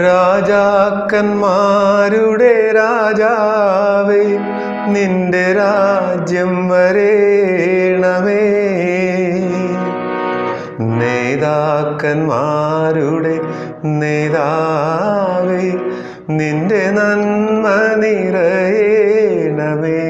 രാജാക്കന്മാരുടെ രാജാവേ നിന്റെ രാജ്യം വരേണമേ നേതാക്കന്മാരുടെ നേതാവേ നിന്റെ നന്മ നിറയണമേ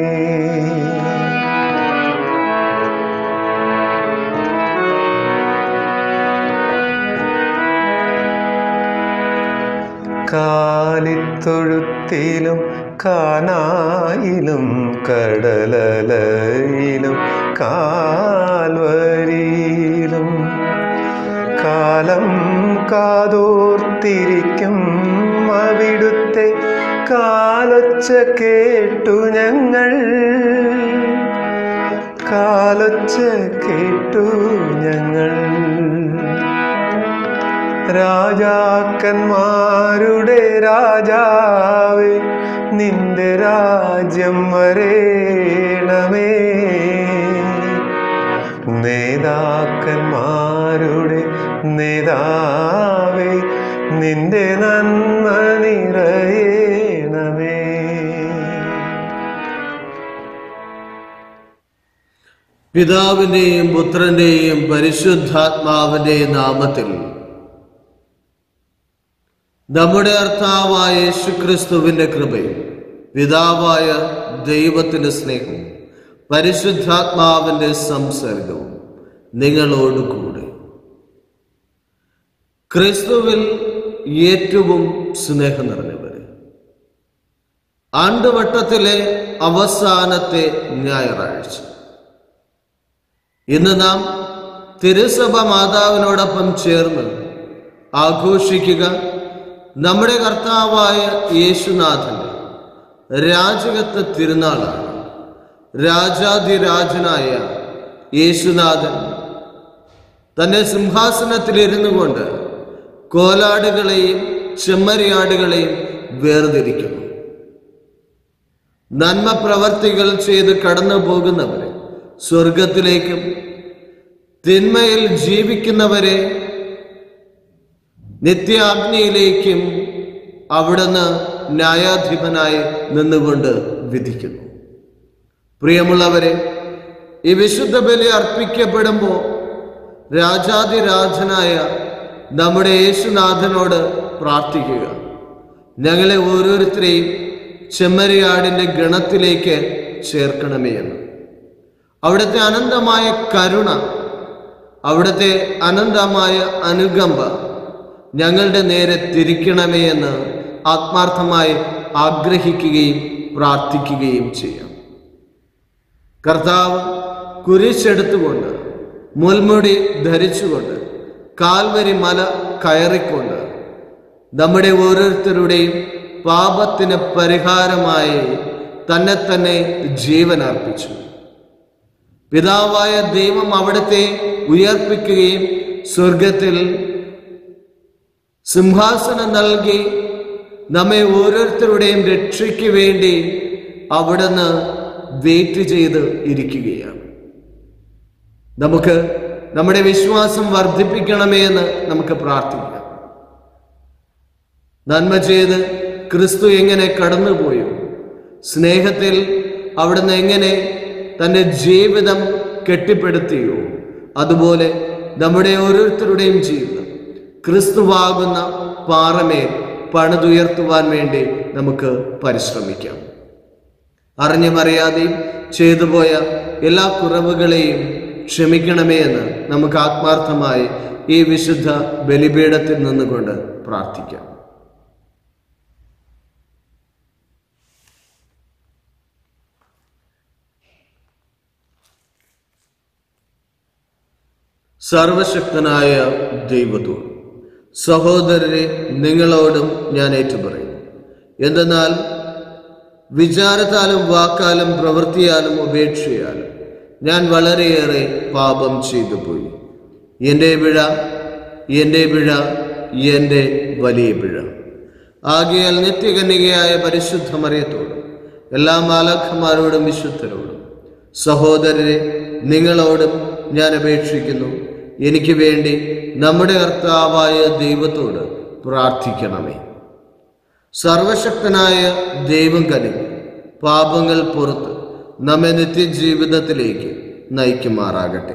കാലിത്തൊഴുത്തിലും കാനായിലും കടലലയിലും കാൽവരിയിലും കാലം കാതോർത്തിരിക്കും അവിടുത്തെ കാലൊച്ച കേട്ടു ഞങ്ങൾ കാലൊച്ച കേട്ടു ഞങ്ങൾ രാജാക്കന്മാരുടെ രാജാവേ നിന്റെ രാജ്യം വരേണമേ നേതാക്കന്മാരുടെ നേതാവേ നിന്റെ നന്മ നിറയണമേ പിതാവിന്റെയും പുത്രന്റെയും പരിശുദ്ധാത്മാവിന്റെയും നാമത്തിൽ നമ്മുടെ കർത്താവായ യേശുക്രിസ്തുവിന്റെ കൃപയും പിതാവായ ദൈവത്തിന്റെ സ്നേഹവും പരിശുദ്ധാത്മാവിന്റെ സംസർഗവും നിങ്ങളോടുകൂടെ ക്രിസ്തുവിൽ ഏറ്റവും സ്നേഹം നിറഞ്ഞവരെ ആണ്ടുവട്ടത്തിലെ അവസാനത്തെ ഞായറാഴ്ച ഇന്ന് നാം തിരുസഭ മാതാവിനോടൊപ്പം ചേർന്ന് ആഘോഷിക്കുക നമ്മുടെ കർത്താവായ യേശുനാഥന്റെ രാജകത്വ തിരുനാളാണ് രാജാതിരാജനായ യേശുനാഥൻ തന്റെ സിംഹാസനത്തിലിരുന്നു കൊണ്ട് കോലാടുകളെയും ചെമ്മരിയാടുകളെയും വേർതിരിക്കുന്നു നന്മ പ്രവർത്തികൾ ചെയ്ത് കടന്നു പോകുന്നവരെ സ്വർഗത്തിലേക്കും തിന്മയിൽ ജീവിക്കുന്നവരെ നിത്യാഗ്നിയിലേക്കും അവിടുന്ന് ന്യായാധിപനായി നിന്നുകൊണ്ട് വിധിക്കുന്നു പ്രിയമുള്ളവരെ ഈ വിശുദ്ധ ബലി അർപ്പിക്കപ്പെടുമ്പോൾ രാജാതിരാജനായ നമ്മുടെ യേശുനാഥനോട് പ്രാർത്ഥിക്കുക ഞങ്ങളെ ഓരോരുത്തരെയും ചെമ്മരിയാടിന്റെ ഗണത്തിലേക്ക് ചേർക്കണമേ എന്ന് അവിടുത്തെ അനന്തമായ കരുണ അവിടുത്തെ അനന്തമായ അനുകമ്പ ഞങ്ങളുടെ നേരെ തിരിക്കണമേ എന്ന് ആത്മാർത്ഥമായി ആഗ്രഹിക്കുകയും പ്രാർത്ഥിക്കുകയും ചെയ്യാം കർത്താവ് കുരിശെടുത്തുകൊണ്ട് മുൾമുടി ധരിച്ചുകൊണ്ട് കാൽവരി മല കയറിക്കൊണ്ട് നമ്മുടെ ഓരോരുത്തരുടെയും പാപത്തിന് പരിഹാരമായി തന്നെ തന്നെ ജീവൻ അർപ്പിച്ചു പിതാവായ ദൈവം അവിടുത്തെ ഉയർപ്പിക്കുകയും സ്വർഗത്തിൽ സിംഹാസനം നൽകി നമ്മെ ഓരോരുത്തരുടെയും രക്ഷയ്ക്ക് വേണ്ടി അവിടുന്ന് വെയിറ്റ് ചെയ്ത് ഇരിക്കുകയാണ് നമുക്ക് നമ്മുടെ വിശ്വാസം വർദ്ധിപ്പിക്കണമേ എന്ന് നമുക്ക് പ്രാർത്ഥിക്കാം നന്മ ചെയ്ത് ക്രിസ്തു എങ്ങനെ കടന്നുപോയോ സ്നേഹത്തിൽ അവിടുന്ന് എങ്ങനെ തൻ്റെ ജീവിതം കെട്ടിപ്പടുത്തിയോ അതുപോലെ നമ്മുടെ ഓരോരുത്തരുടെയും ജീവിതം ക്രിസ്തുവാകുന്ന പാറമേൽ പണിതുയർത്തുവാൻ വേണ്ടി നമുക്ക് പരിശ്രമിക്കാം അറിഞ്ഞും അറിയാതെയും ചെയ്തുപോയ എല്ലാ കുറവുകളെയും ക്ഷമിക്കണമേ എന്ന് നമുക്ക് ആത്മാർത്ഥമായി ഈ വിശുദ്ധ ബലിപീഠത്തിൽ നിന്നുകൊണ്ട് പ്രാർത്ഥിക്കാം സർവശക്തനായ ദൈവത്തോട് സഹോദരരെ നിങ്ങളോടും ഞാൻ ഏറ്റുപറയും എന്തെന്നാൽ വിചാരത്താലും വാക്കാലും പ്രവൃത്തിയാലും ഉപേക്ഷയാലും ഞാൻ വളരെയേറെ പാപം ചെയ്തു പോയി എൻ്റെ പിഴ എൻ്റെ പിഴ എൻ്റെ വലിയ പിഴ ആകയാൽ നിത്യകന്യകയായ പരിശുദ്ധ മറിയത്തോടും എല്ലാ മാലാഖമാരോടും വിശുദ്ധരോടും സഹോദരരെ നിങ്ങളോടും ഞാൻ അപേക്ഷിക്കുന്നു എനിക്ക് വേണ്ടി നമ്മുടെ കർത്താവായ ദൈവത്തോട് പ്രാർത്ഥിക്കണമേ സർവശക്തനായ ദൈവം കനിഞ്ഞ് പാപങ്ങൾ പുറത്ത് നമ്മെ നിത്യജീവിതത്തിലേക്ക് നയിക്കുമാറാകട്ടെ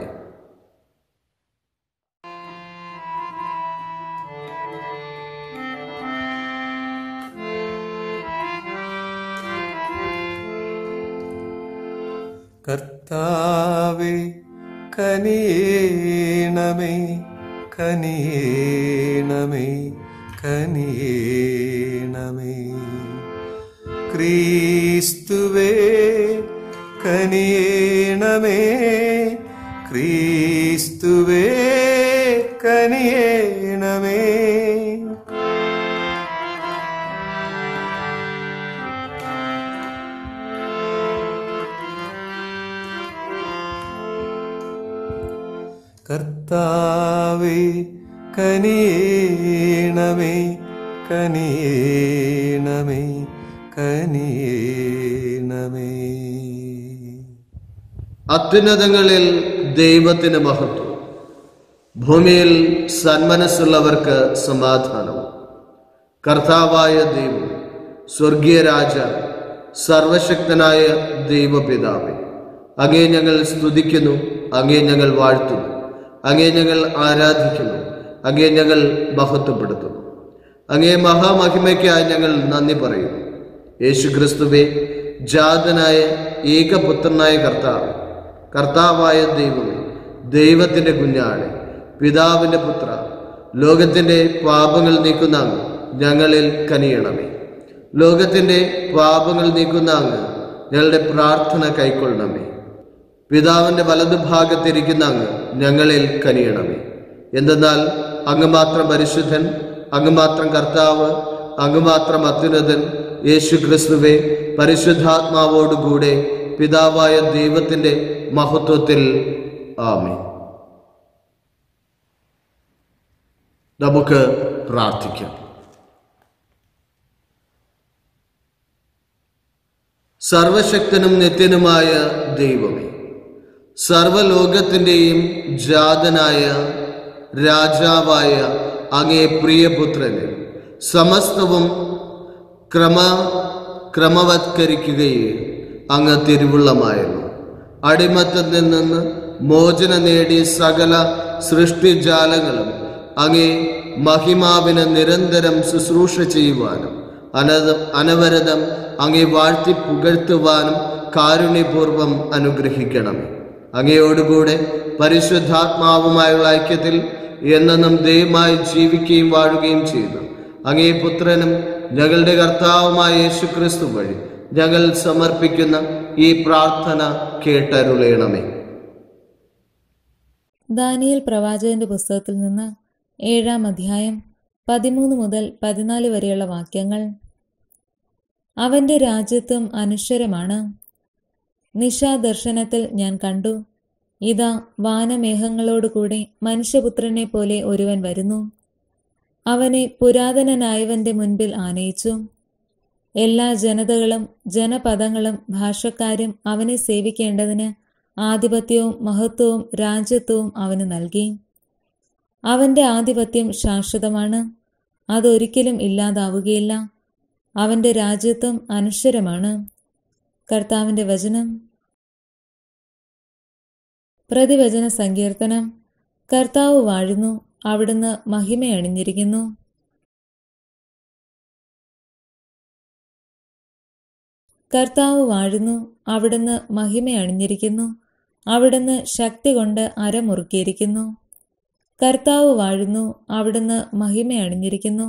കർത്താവേ കനിയേണമേ കനിയേണമേ കനിയേണമേ ക്രീസ്തുവേ കനിയേണമേ ക്രീസ്തുവേ കനിയേണമേ കർത്താവേ കനിയേണമേ കനിയേണമേ കനിയേണമേ അത്യുന്നതങ്ങളിൽ ദൈവത്തിന് മഹത്വം ഭൂമിയിൽ സന്മനസ്സുള്ളവർക്ക് സമാധാനവും കർത്താവായ ദൈവം സ്വർഗീയ രാജ സർവശക്തനായ ദൈവപിതാവേ അങ്ങേ ഞങ്ങൾ സ്തുതിക്കുന്നു അങ്ങേ ഞങ്ങൾ വാഴ്ത്തുന്നു അങ്ങേ ഞങ്ങൾ ആരാധിക്കുന്നു അങ്ങേ ഞങ്ങൾ മഹത്വപ്പെടുത്തുന്നു അങ്ങേ മഹാമഹിമയ്ക്കായി ഞങ്ങൾ നന്ദി പറയുന്നു യേശു ക്രിസ്തുവെ ജാതനായ ഏകപുത്രനായ കർത്താവ് കർത്താവായ ദൈവമേ ദൈവത്തിന്റെ കുഞ്ഞാണ് പിതാവിന്റെ പുത്ര ലോകത്തിന്റെ പാപങ്ങൾ നീക്കുന്ന അങ്ങ് ഞങ്ങളിൽ കനിയണമേ ലോകത്തിന്റെ പാപങ്ങൾ നീക്കുന്ന അങ്ങ് ഞങ്ങളുടെ പ്രാർത്ഥന കൈക്കൊള്ളണമേ പിതാവിന്റെ വലതുഭാഗത്തിരിക്കുന്ന അങ്ങ് ഞങ്ങളിൽ കനിയണമേ എന്തെന്നാൽ അങ്ങ് മാത്രം പരിശുദ്ധൻ അങ്ങ് മാത്രം കർത്താവ് അങ്ങ് മാത്രം അത്യുന്നതൻ യേശു ക്രിസ്തുവെ പരിശുദ്ധാത്മാവോടുകൂടെ പിതാവായ ദൈവത്തിന്റെ മഹത്വത്തിൽ ആമേ നമുക്ക് പ്രാർത്ഥിക്കാം സർവശക്തനും നിത്യനുമായ ദൈവമേ സർവലോകത്തിൻ്റെയും ജാതനായ രാജാവായ അങ്ങേ പ്രിയപുത്രന് സമസ്തവും ക്രമ ക്രമവത്കരിക്കുകയും അങ്ങ് തിരുവുള്ളമായിരുന്നു അടിമത്തത്തിൽ നിന്ന് മോചനം നേടി സകല സൃഷ്ടിജാലങ്ങളും അങ്ങേ മഹിമാവിന് നിരന്തരം ശുശ്രൂഷ ചെയ്യുവാനും അനത അനവരതം അങ്ങേ വാഴ്ത്തി പുകഴ്ത്തുവാനും കാരുണ്യപൂർവം അനുഗ്രഹിക്കണമേ അങ്ങയോടുകൂടെ പരിശുദ്ധാത്മാവുമായുള്ള ഐക്യത്തിൽ എന്നെന്നും ദൈവമായി ജീവിക്കുകയും വാഴുകയും ചെയ്യുന്നു അങ്ങേ പുത്രനും ഞങ്ങളുടെ കർത്താവുമായ യേശു ക്രിസ്തു വഴി ഞങ്ങൾ സമർപ്പിക്കുന്ന ഈ പ്രാർത്ഥന കേട്ടരുളയണമേ ദാനിയേൽ പ്രവാചകന്റെ പുസ്തകത്തിൽ നിന്ന് ഏഴാം അധ്യായം പതിമൂന്ന് മുതൽ പതിനാല് വരെയുള്ള വാക്യങ്ങൾ അവന്റെ രാജ്യത്വം അനശ്വരമാണ് നിശാദർശനത്തിൽ ഞാൻ കണ്ടു ഇതാ വാനമേഘങ്ങളോടുകൂടി മനുഷ്യപുത്രനെ പോലെ ഒരുവൻ വരുന്നു അവനെ പുരാതനനായവന്റെ മുൻപിൽ ആനയിച്ചു എല്ലാ ജനതകളും ജനപദങ്ങളും ഭാഷക്കാരും അവനെ സേവിക്കേണ്ടതിന് ആധിപത്യവും മഹത്വവും രാജ്യത്വവും അവന് നൽകി അവന്റെ ആധിപത്യം ശാശ്വതമാണ് അതൊരിക്കലും ഇല്ലാതാവുകയില്ല അവന്റെ രാജ്യത്വം അനശ്വരമാണ് കർത്താവിന്റെ വചനം പ്രതിവചന സങ്കീർത്തനം കർത്താവ് വാഴുന്നു അവിടുന്ന് മഹിമയണിഞ്ഞിരിക്കുന്നു കർത്താവ് വാഴുന്നു അവിടുന്ന് മഹിമയണിഞ്ഞിരിക്കുന്നു അവിടുന്ന് ശക്തി കൊണ്ട് അരമുറുക്കിയിരിക്കുന്നു കർത്താവ് വാഴുന്നു അവിടുന്ന് മഹിമയണിഞ്ഞിരിക്കുന്നു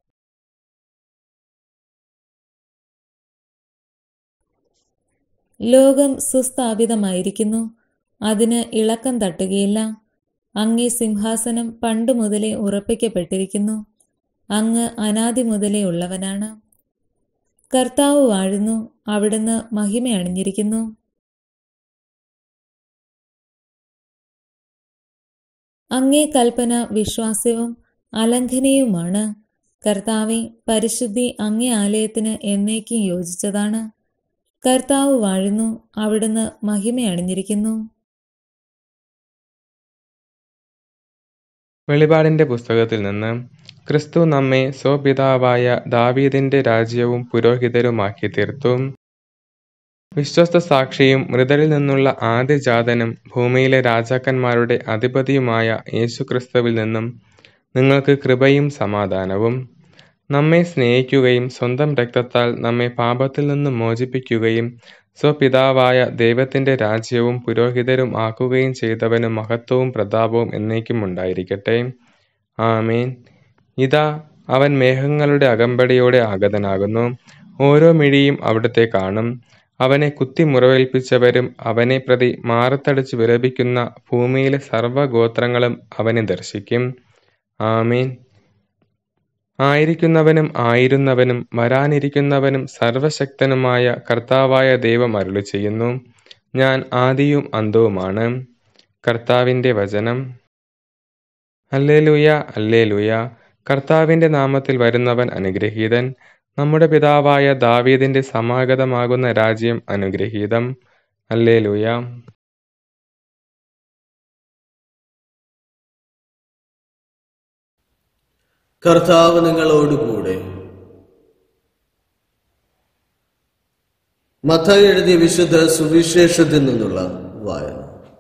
ലോകം സുസ്ഥാപിതമായിരിക്കുന്നു അതിന് ഇളക്കം തട്ടുകയില്ല അങ്ങേ സിംഹാസനം പണ്ടു മുതലേ ഉറപ്പിക്കപ്പെട്ടിരിക്കുന്നു അങ്ങ് അനാദി മുതലേ ഉള്ളവനാണ് കർത്താവ് വാഴുന്നു അവിടുന്ന് മഹിമയണിഞ്ഞിരിക്കുന്നു അങ്ങേ കൽപ്പന വിശ്വാസ്യവും അലംഘനീയവുമാണ് കർത്താവെ പരിശുദ്ധി അങ്ങേ ആലയത്തിന് എന്നേക്കും യോജിച്ചതാണ് കർത്താവ് വാഴുന്നു അവിടുന്ന് മഹിമയണിഞ്ഞിരിക്കുന്നു വെളിപാടിന്റെ പുസ്തകത്തിൽ നിന്ന് ക്രിസ്തു നമ്മെ സ്വപിതാവായ ദാവീദിന്റെ രാജ്യവും പുരോഹിതരുമാക്കി തീർത്തു വിശ്വസ്ത സാക്ഷിയും മൃതരിൽ നിന്നുള്ള ആദ്യജാതനും ഭൂമിയിലെ രാജാക്കന്മാരുടെ അധിപതിയുമായ യേശുക്രിസ്തുവിൽ നിന്നും നിങ്ങൾക്ക് കൃപയും സമാധാനവും നമ്മെ സ്നേഹിക്കുകയും സ്വന്തം രക്തത്താൽ നമ്മെ പാപത്തിൽ നിന്ന് മോചിപ്പിക്കുകയും സ്വപിതാവായ ദൈവത്തിന്റെ രാജ്യവും പുരോഹിതരും ആക്കുകയും ചെയ്തവന് മഹത്വവും പ്രതാപവും എന്നേക്കും ഉണ്ടായിരിക്കട്ടെ ആമേൻ ഇതാ അവൻ മേഘങ്ങളുടെ അകമ്പടിയോടെ ആഗതനാകുന്നു ഓരോ മിഴിയും അവിടുത്തെ കാണും അവനെ കുത്തി മുറിവേൽപ്പിച്ചവരും അവനെ പ്രതി മാറത്തടിച്ച് വിലപിക്കുന്ന ഭൂമിയിലെ സർവ്വഗോത്രങ്ങളും അവനെ ദർശിക്കും ആമേൻ ആയിരിക്കുന്നവനും ആയിരുന്നവനും വരാനിരിക്കുന്നവനും സർവശക്തനുമായ കർത്താവായ ദൈവം അരുളി ചെയ്യുന്നു ഞാൻ ആദിയും അന്തവുമാണ് കർത്താവിന്റെ വചനം അല്ലേലൂയ അല്ലേലൂയ കർത്താവിന്റെ നാമത്തിൽ വരുന്നവൻ അനുഗ്രഹീതൻ നമ്മുടെ പിതാവായ ദാവീദിന്റെ സമാഗതമാകുന്ന രാജ്യം അനുഗ്രഹീതം അല്ലേലൂയ കർത്താവ് നിങ്ങളോടുകൂടെ മത്തായി എഴുതിയ വിശുദ്ധ സുവിശേഷത്തിൽ നിന്നുള്ള വായന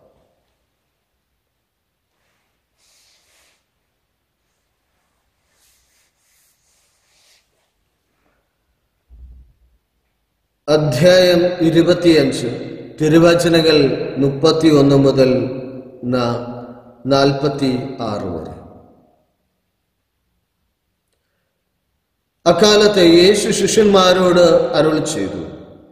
അധ്യായം ഇരുപത്തിയഞ്ച് തിരുവചനങ്ങൾ മുപ്പത്തി ഒന്ന് മുതൽ നാൽപ്പത്തി ആറ് വരെ അക്കാലത്ത് യേശു ശിഷ്യന്മാരോട് അരുൾ ചെയ്തു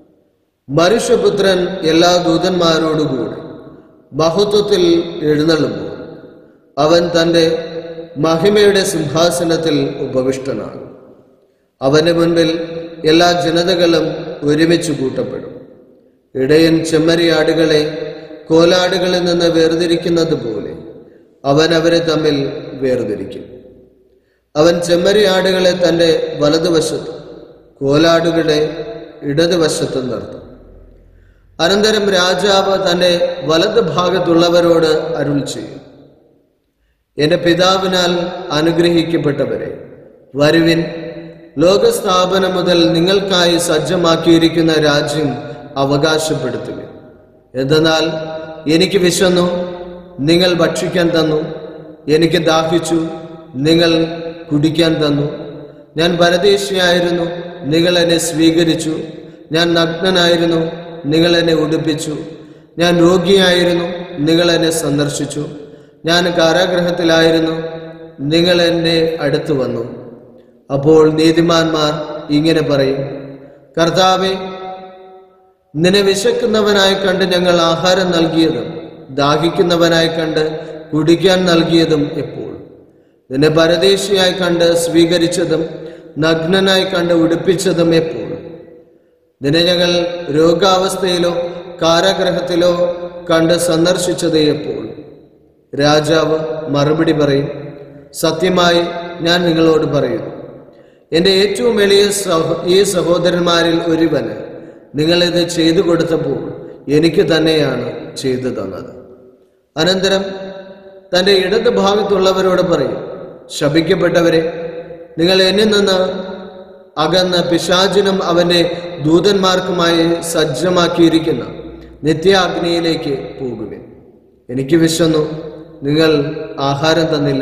മനുഷ്യപുത്രൻ എല്ലാ ദൂതന്മാരോടുകൂടി മഹത്വത്തിൽ എഴുന്നള്ളുമ്പോൾ അവൻ തൻ്റെ മഹിമയുടെ സിംഹാസനത്തിൽ ഉപവിഷ്ടനാണ് അവന്റെ മുൻപിൽ എല്ലാ ജനതകളും ഒരുമിച്ച് കൂട്ടപ്പെടും ഇടയൻ ചെമ്മരിയാടുകളെ കോലാടുകളിൽ നിന്ന് വേർതിരിക്കുന്നത് പോലെ അവൻ അവരെ തമ്മിൽ വേർതിരിക്കും അവൻ ചെമ്മരിയാടുകളെ തൻ്റെ വലതുവശത്തും കോലാടുകളെ ഇടതുവശത്തും നിർത്തും അനന്തരം രാജാവ് തൻ്റെ വലത് ഭാഗത്തുള്ളവരോട് അരുൾ ചെയ്യും എന്റെ പിതാവിനാൽ അനുഗ്രഹിക്കപ്പെട്ടവരെ വരുവിൻ ലോകസ്ഥാപനം മുതൽ നിങ്ങൾക്കായി സജ്ജമാക്കിയിരിക്കുന്ന രാജ്യം അവകാശപ്പെടുത്തുക എന്തെന്നാൽ എനിക്ക് വിശന്നു നിങ്ങൾ ഭക്ഷിക്കാൻ തന്നു എനിക്ക് ദാഹിച്ചു നിങ്ങൾ കുടിക്കാൻ തന്നു ഞാൻ പരദേശിയായിരുന്നു നിങ്ങൾ എന്നെ സ്വീകരിച്ചു ഞാൻ നഗ്നനായിരുന്നു നിങ്ങൾ എന്നെ ഉടുപ്പിച്ചു ഞാൻ രോഗിയായിരുന്നു നിങ്ങൾ എന്നെ സന്ദർശിച്ചു ഞാൻ കാരാഗ്രഹത്തിലായിരുന്നു നിങ്ങൾ എന്നെ അടുത്തു വന്നു അപ്പോൾ നീതിമാന്മാർ ഇങ്ങനെ പറയും കർത്താവെ നിന്നെ വിശക്കുന്നവനായി കണ്ട് ഞങ്ങൾ ആഹാരം നൽകിയതും ദാഹിക്കുന്നവനായി കണ്ട് കുടിക്കാൻ നൽകിയതും എപ്പോൾ നിന്നെ പരദേശിയായി കണ്ട് സ്വീകരിച്ചതും നഗ്നനായി കണ്ട് ഉടുപ്പിച്ചതും എപ്പോൾ നിന്നെ ഞങ്ങൾ രോഗാവസ്ഥയിലോ കാരാഗ്രഹത്തിലോ കണ്ട് സന്ദർശിച്ചത് എപ്പോൾ രാജാവ് മറുപടി പറയും സത്യമായി ഞാൻ നിങ്ങളോട് പറയുന്നു എന്റെ ഏറ്റവും എളിയ സഹോ ഈ സഹോദരന്മാരിൽ ഒരുവന് നിങ്ങളിത് ചെയ്തു കൊടുത്തപ്പോൾ എനിക്ക് തന്നെയാണ് ചെയ്തു തന്നത് അനന്തരം തന്റെ ഇടത് ഭാഗത്തുള്ളവരോട് പറയും ശപിക്കപ്പെട്ടവരെ നിങ്ങൾ എന്നിൽ നിന്ന് അകന്ന് പിശാചിനും അവന്റെ ദൂതന്മാർക്കുമായി സജ്ജമാക്കിയിരിക്കുന്ന നിത്യാഗ്നിയിലേക്ക് പോകുവിൻ എനിക്ക് വിശന്നു നിങ്ങൾ ആഹാരം തന്നില്ല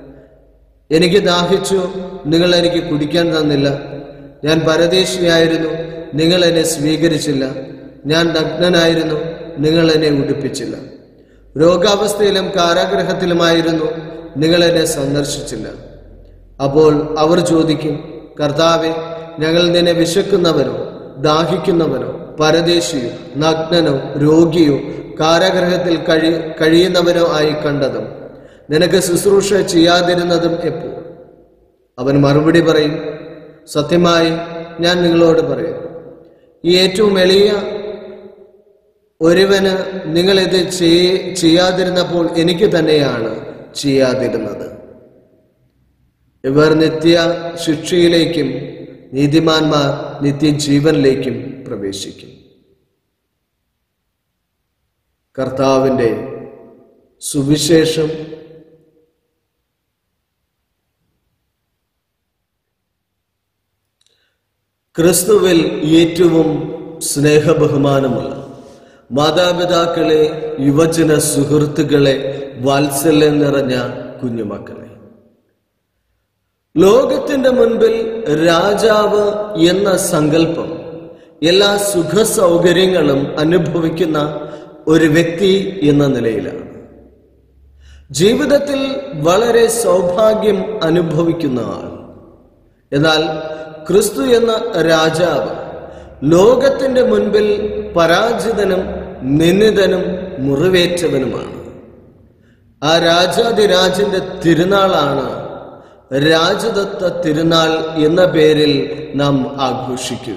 എനിക്ക് ദാഹിച്ചു നിങ്ങൾ എനിക്ക് കുടിക്കാൻ തന്നില്ല ഞാൻ പരദേശിയായിരുന്നു നിങ്ങൾ എന്നെ സ്വീകരിച്ചില്ല ഞാൻ നഗ്നനായിരുന്നു നിങ്ങൾ എന്നെ ഉടുപ്പിച്ചില്ല രോഗാവസ്ഥയിലും കാരാഗ്രഹത്തിലുമായിരുന്നു നിങ്ങൾ എന്നെ സന്ദർശിച്ചില്ല അപ്പോൾ അവർ ചോദിക്കും കർത്താവെ ഞങ്ങൾ നിന്നെ വിശക്കുന്നവനോ ദാഹിക്കുന്നവനോ പരദേശിയോ നഗ്നനോ രോഗിയോ കാരാഗ്രഹത്തിൽ കഴി കഴിയുന്നവനോ ആയി കണ്ടതും നിനക്ക് ശുശ്രൂഷ ചെയ്യാതിരുന്നതും എപ്പോൾ അവൻ മറുപടി പറയും സത്യമായി ഞാൻ നിങ്ങളോട് പറയും ഈ ഏറ്റവും എളിയ ഒരുവന് നിങ്ങളിത് ചെയ്- ചെയ്യാതിരുന്നപ്പോൾ എനിക്ക് തന്നെയാണ് ചെയ്യാതിരുന്നത് ഇവർ നിത്യ ശിക്ഷയിലേക്കും നീതിമാന്മാർ നിത്യജീവനിലേക്കും പ്രവേശിക്കും കർത്താവിൻ്റെ സുവിശേഷം ക്രിസ്തുവിൽ ഏറ്റവും സ്നേഹബഹുമാനമുള്ള മാതാപിതാക്കളെ യുവജന സുഹൃത്തുക്കളെ വാത്സല്യം നിറഞ്ഞ കുഞ്ഞുമക്കളെ ലോകത്തിന്റെ മുൻപിൽ രാജാവ് എന്ന സങ്കല്പം എല്ലാ സുഖ സൗകര്യങ്ങളും അനുഭവിക്കുന്ന ഒരു വ്യക്തി എന്ന നിലയിലാണ് ജീവിതത്തിൽ വളരെ സൗഭാഗ്യം അനുഭവിക്കുന്ന ആൾ എന്നാൽ ക്രിസ്തു എന്ന രാജാവ് ലോകത്തിന്റെ മുൻപിൽ പരാജിതനും നിന്ദിതനും മുറിവേറ്റവനുമാണ് ആ രാജാതിരാജന്റെ തിരുനാളാണ് രാജദത്ത തിരുനാൾ എന്ന പേരിൽ നാം ആഘോഷിക്കുക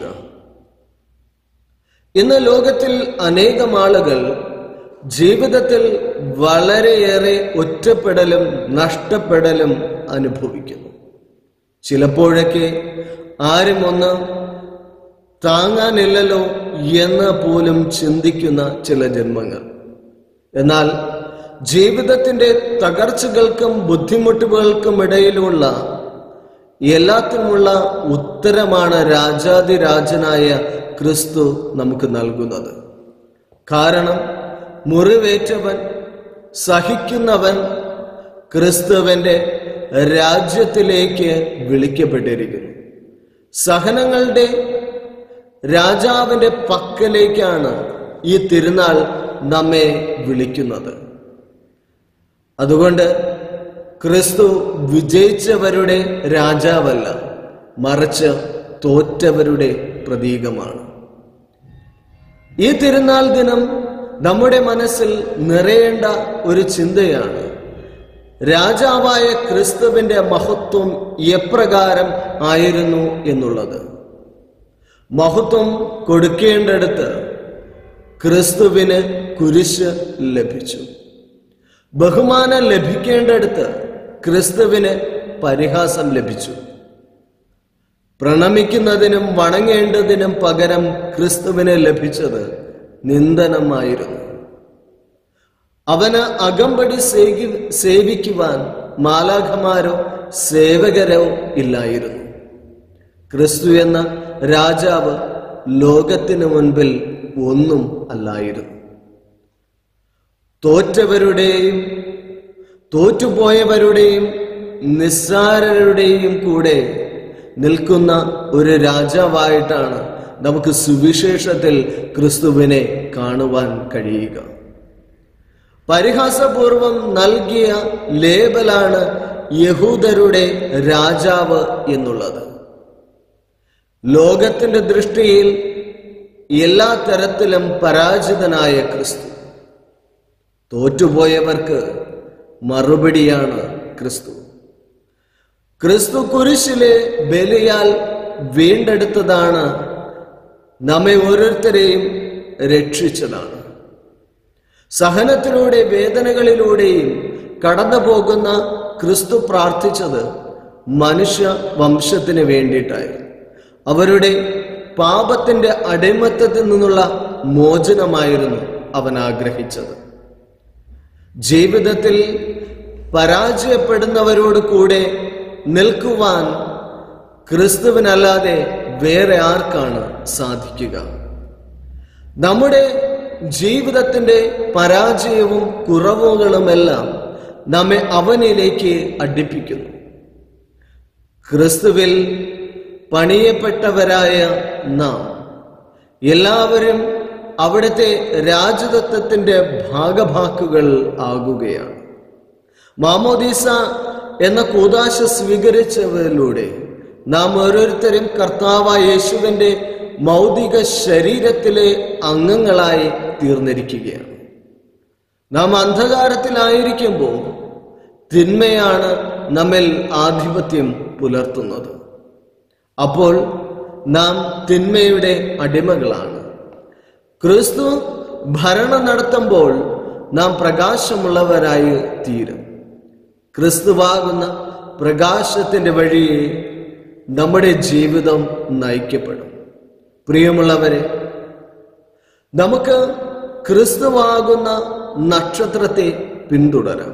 ഇന്ന് ലോകത്തിൽ അനേകം ആളുകൾ ജീവിതത്തിൽ വളരെയേറെ ഒറ്റപ്പെടലും നഷ്ടപ്പെടലും അനുഭവിക്കുന്നു ചിലപ്പോഴൊക്കെ ആരും ഒന്ന് താങ്ങാനില്ലല്ലോ എന്ന് പോലും ചിന്തിക്കുന്ന ചില ജന്മങ്ങൾ എന്നാൽ ജീവിതത്തിന്റെ തകർച്ചകൾക്കും ബുദ്ധിമുട്ടുകൾക്കും ഇടയിലുള്ള എല്ലാത്തിനുമുള്ള ഉത്തരമാണ് രാജാതിരാജനായ ക്രിസ്തു നമുക്ക് നൽകുന്നത് കാരണം മുറിവേറ്റവൻ സഹിക്കുന്നവൻ ക്രിസ്തുവിന്റെ രാജ്യത്തിലേക്ക് വിളിക്കപ്പെട്ടിരിക്കുന്നു സഹനങ്ങളുടെ രാജാവിന്റെ പക്കലേക്കാണ് ഈ തിരുനാൾ നമ്മെ വിളിക്കുന്നത് അതുകൊണ്ട് ക്രിസ്തു വിജയിച്ചവരുടെ രാജാവല്ല മറിച്ച് തോറ്റവരുടെ പ്രതീകമാണ് ഈ തിരുനാൾ ദിനം നമ്മുടെ മനസ്സിൽ നിറയേണ്ട ഒരു ചിന്തയാണ് രാജാവായ ക്രിസ്തുവിന്റെ മഹത്വം എപ്രകാരം ആയിരുന്നു എന്നുള്ളത് മഹത്വം കൊടുക്കേണ്ടടുത്ത് ക്രിസ്തുവിന് കുരിശ് ലഭിച്ചു ബഹുമാനം ലഭിക്കേണ്ടടുത്ത് ക്രിസ്തുവിന് പരിഹാസം ലഭിച്ചു പ്രണമിക്കുന്നതിനും വണങ്ങേണ്ടതിനും പകരം ക്രിസ്തുവിന് ലഭിച്ചത് നിന്ദനമായിരുന്നു അവന് അകമ്പടി സേവി- സേവിക്കുവാൻ മാലാഖമാരോ സേവകരോ ഇല്ലായിരുന്നു ക്രിസ്തു എന്ന രാജാവ് ലോകത്തിനു മുൻപിൽ ഒന്നും അല്ലായിരുന്നു തോറ്റവരുടെയും തോറ്റുപോയവരുടെയും നിസ്സാരരുടെയും കൂടെ നിൽക്കുന്ന ഒരു രാജാവായിട്ടാണ് നമുക്ക് സുവിശേഷത്തിൽ ക്രിസ്തുവിനെ കാണുവാൻ കഴിയുക പരിഹാസപൂർവം നൽകിയ ലേബലാണ് യഹൂദരുടെ രാജാവ് എന്നുള്ളത് ലോകത്തിന്റെ ദൃഷ്ടിയിൽ എല്ലാ തരത്തിലും പരാജിതനായ ക്രിസ്തു തോറ്റുപോയവർക്ക് മറുപടിയാണ് ക്രിസ്തു ക്രിസ്തു കുരിശിലെ ബലിയാൽ വീണ്ടെടുത്തതാണ് നമ്മെ ഓരോരുത്തരെയും രക്ഷിച്ചതാണ് സഹനത്തിലൂടെ വേദനകളിലൂടെയും കടന്നു പോകുന്ന ക്രിസ്തു പ്രാർത്ഥിച്ചത് മനുഷ്യ വംശത്തിന് വേണ്ടിയിട്ടായിരുന്നു അവരുടെ പാപത്തിന്റെ അടിമത്തത്തിൽ നിന്നുള്ള മോചനമായിരുന്നു അവൻ ആഗ്രഹിച്ചത് ജീവിതത്തിൽ പരാജയപ്പെടുന്നവരോട് കൂടെ നിൽക്കുവാൻ ക്രിസ്തുവിനല്ലാതെ വേറെ ആർക്കാണ് സാധിക്കുക നമ്മുടെ ജീവിതത്തിന്റെ പരാജയവും കുറവുകളുമെല്ലാം നമ്മെ അവനിലേക്ക് അടുപ്പിക്കുന്നു ക്രിസ്തുവിൽ പണിയപ്പെട്ടവരായ നാം എല്ലാവരും അവിടുത്തെ രാജതത്വത്തിന്റെ ഭാഗഭാക്കുകൾ ആകുകയാണ് മാമോദീസ എന്ന കൂതാശ സ്വീകരിച്ചവരിലൂടെ നാം ഓരോരുത്തരും കർത്താവായ യേശുവിന്റെ മൗതിക ശരീരത്തിലെ അംഗങ്ങളായി തീർന്നിരിക്കുകയാണ് നാം അന്ധകാരത്തിലായിരിക്കുമ്പോൾ തിന്മയാണ് നമ്മിൽ ആധിപത്യം പുലർത്തുന്നത് അപ്പോൾ നാം തിന്മയുടെ അടിമകളാണ് ക്രിസ്തു ഭരണം നടത്തുമ്പോൾ നാം പ്രകാശമുള്ളവരായി തീരും ക്രിസ്തുവാകുന്ന പ്രകാശത്തിന്റെ വഴിയെ നമ്മുടെ ജീവിതം നയിക്കപ്പെടും പ്രിയമുള്ളവരെ നമുക്ക് ക്രിസ്തുവാകുന്ന നക്ഷത്രത്തെ പിന്തുടരാം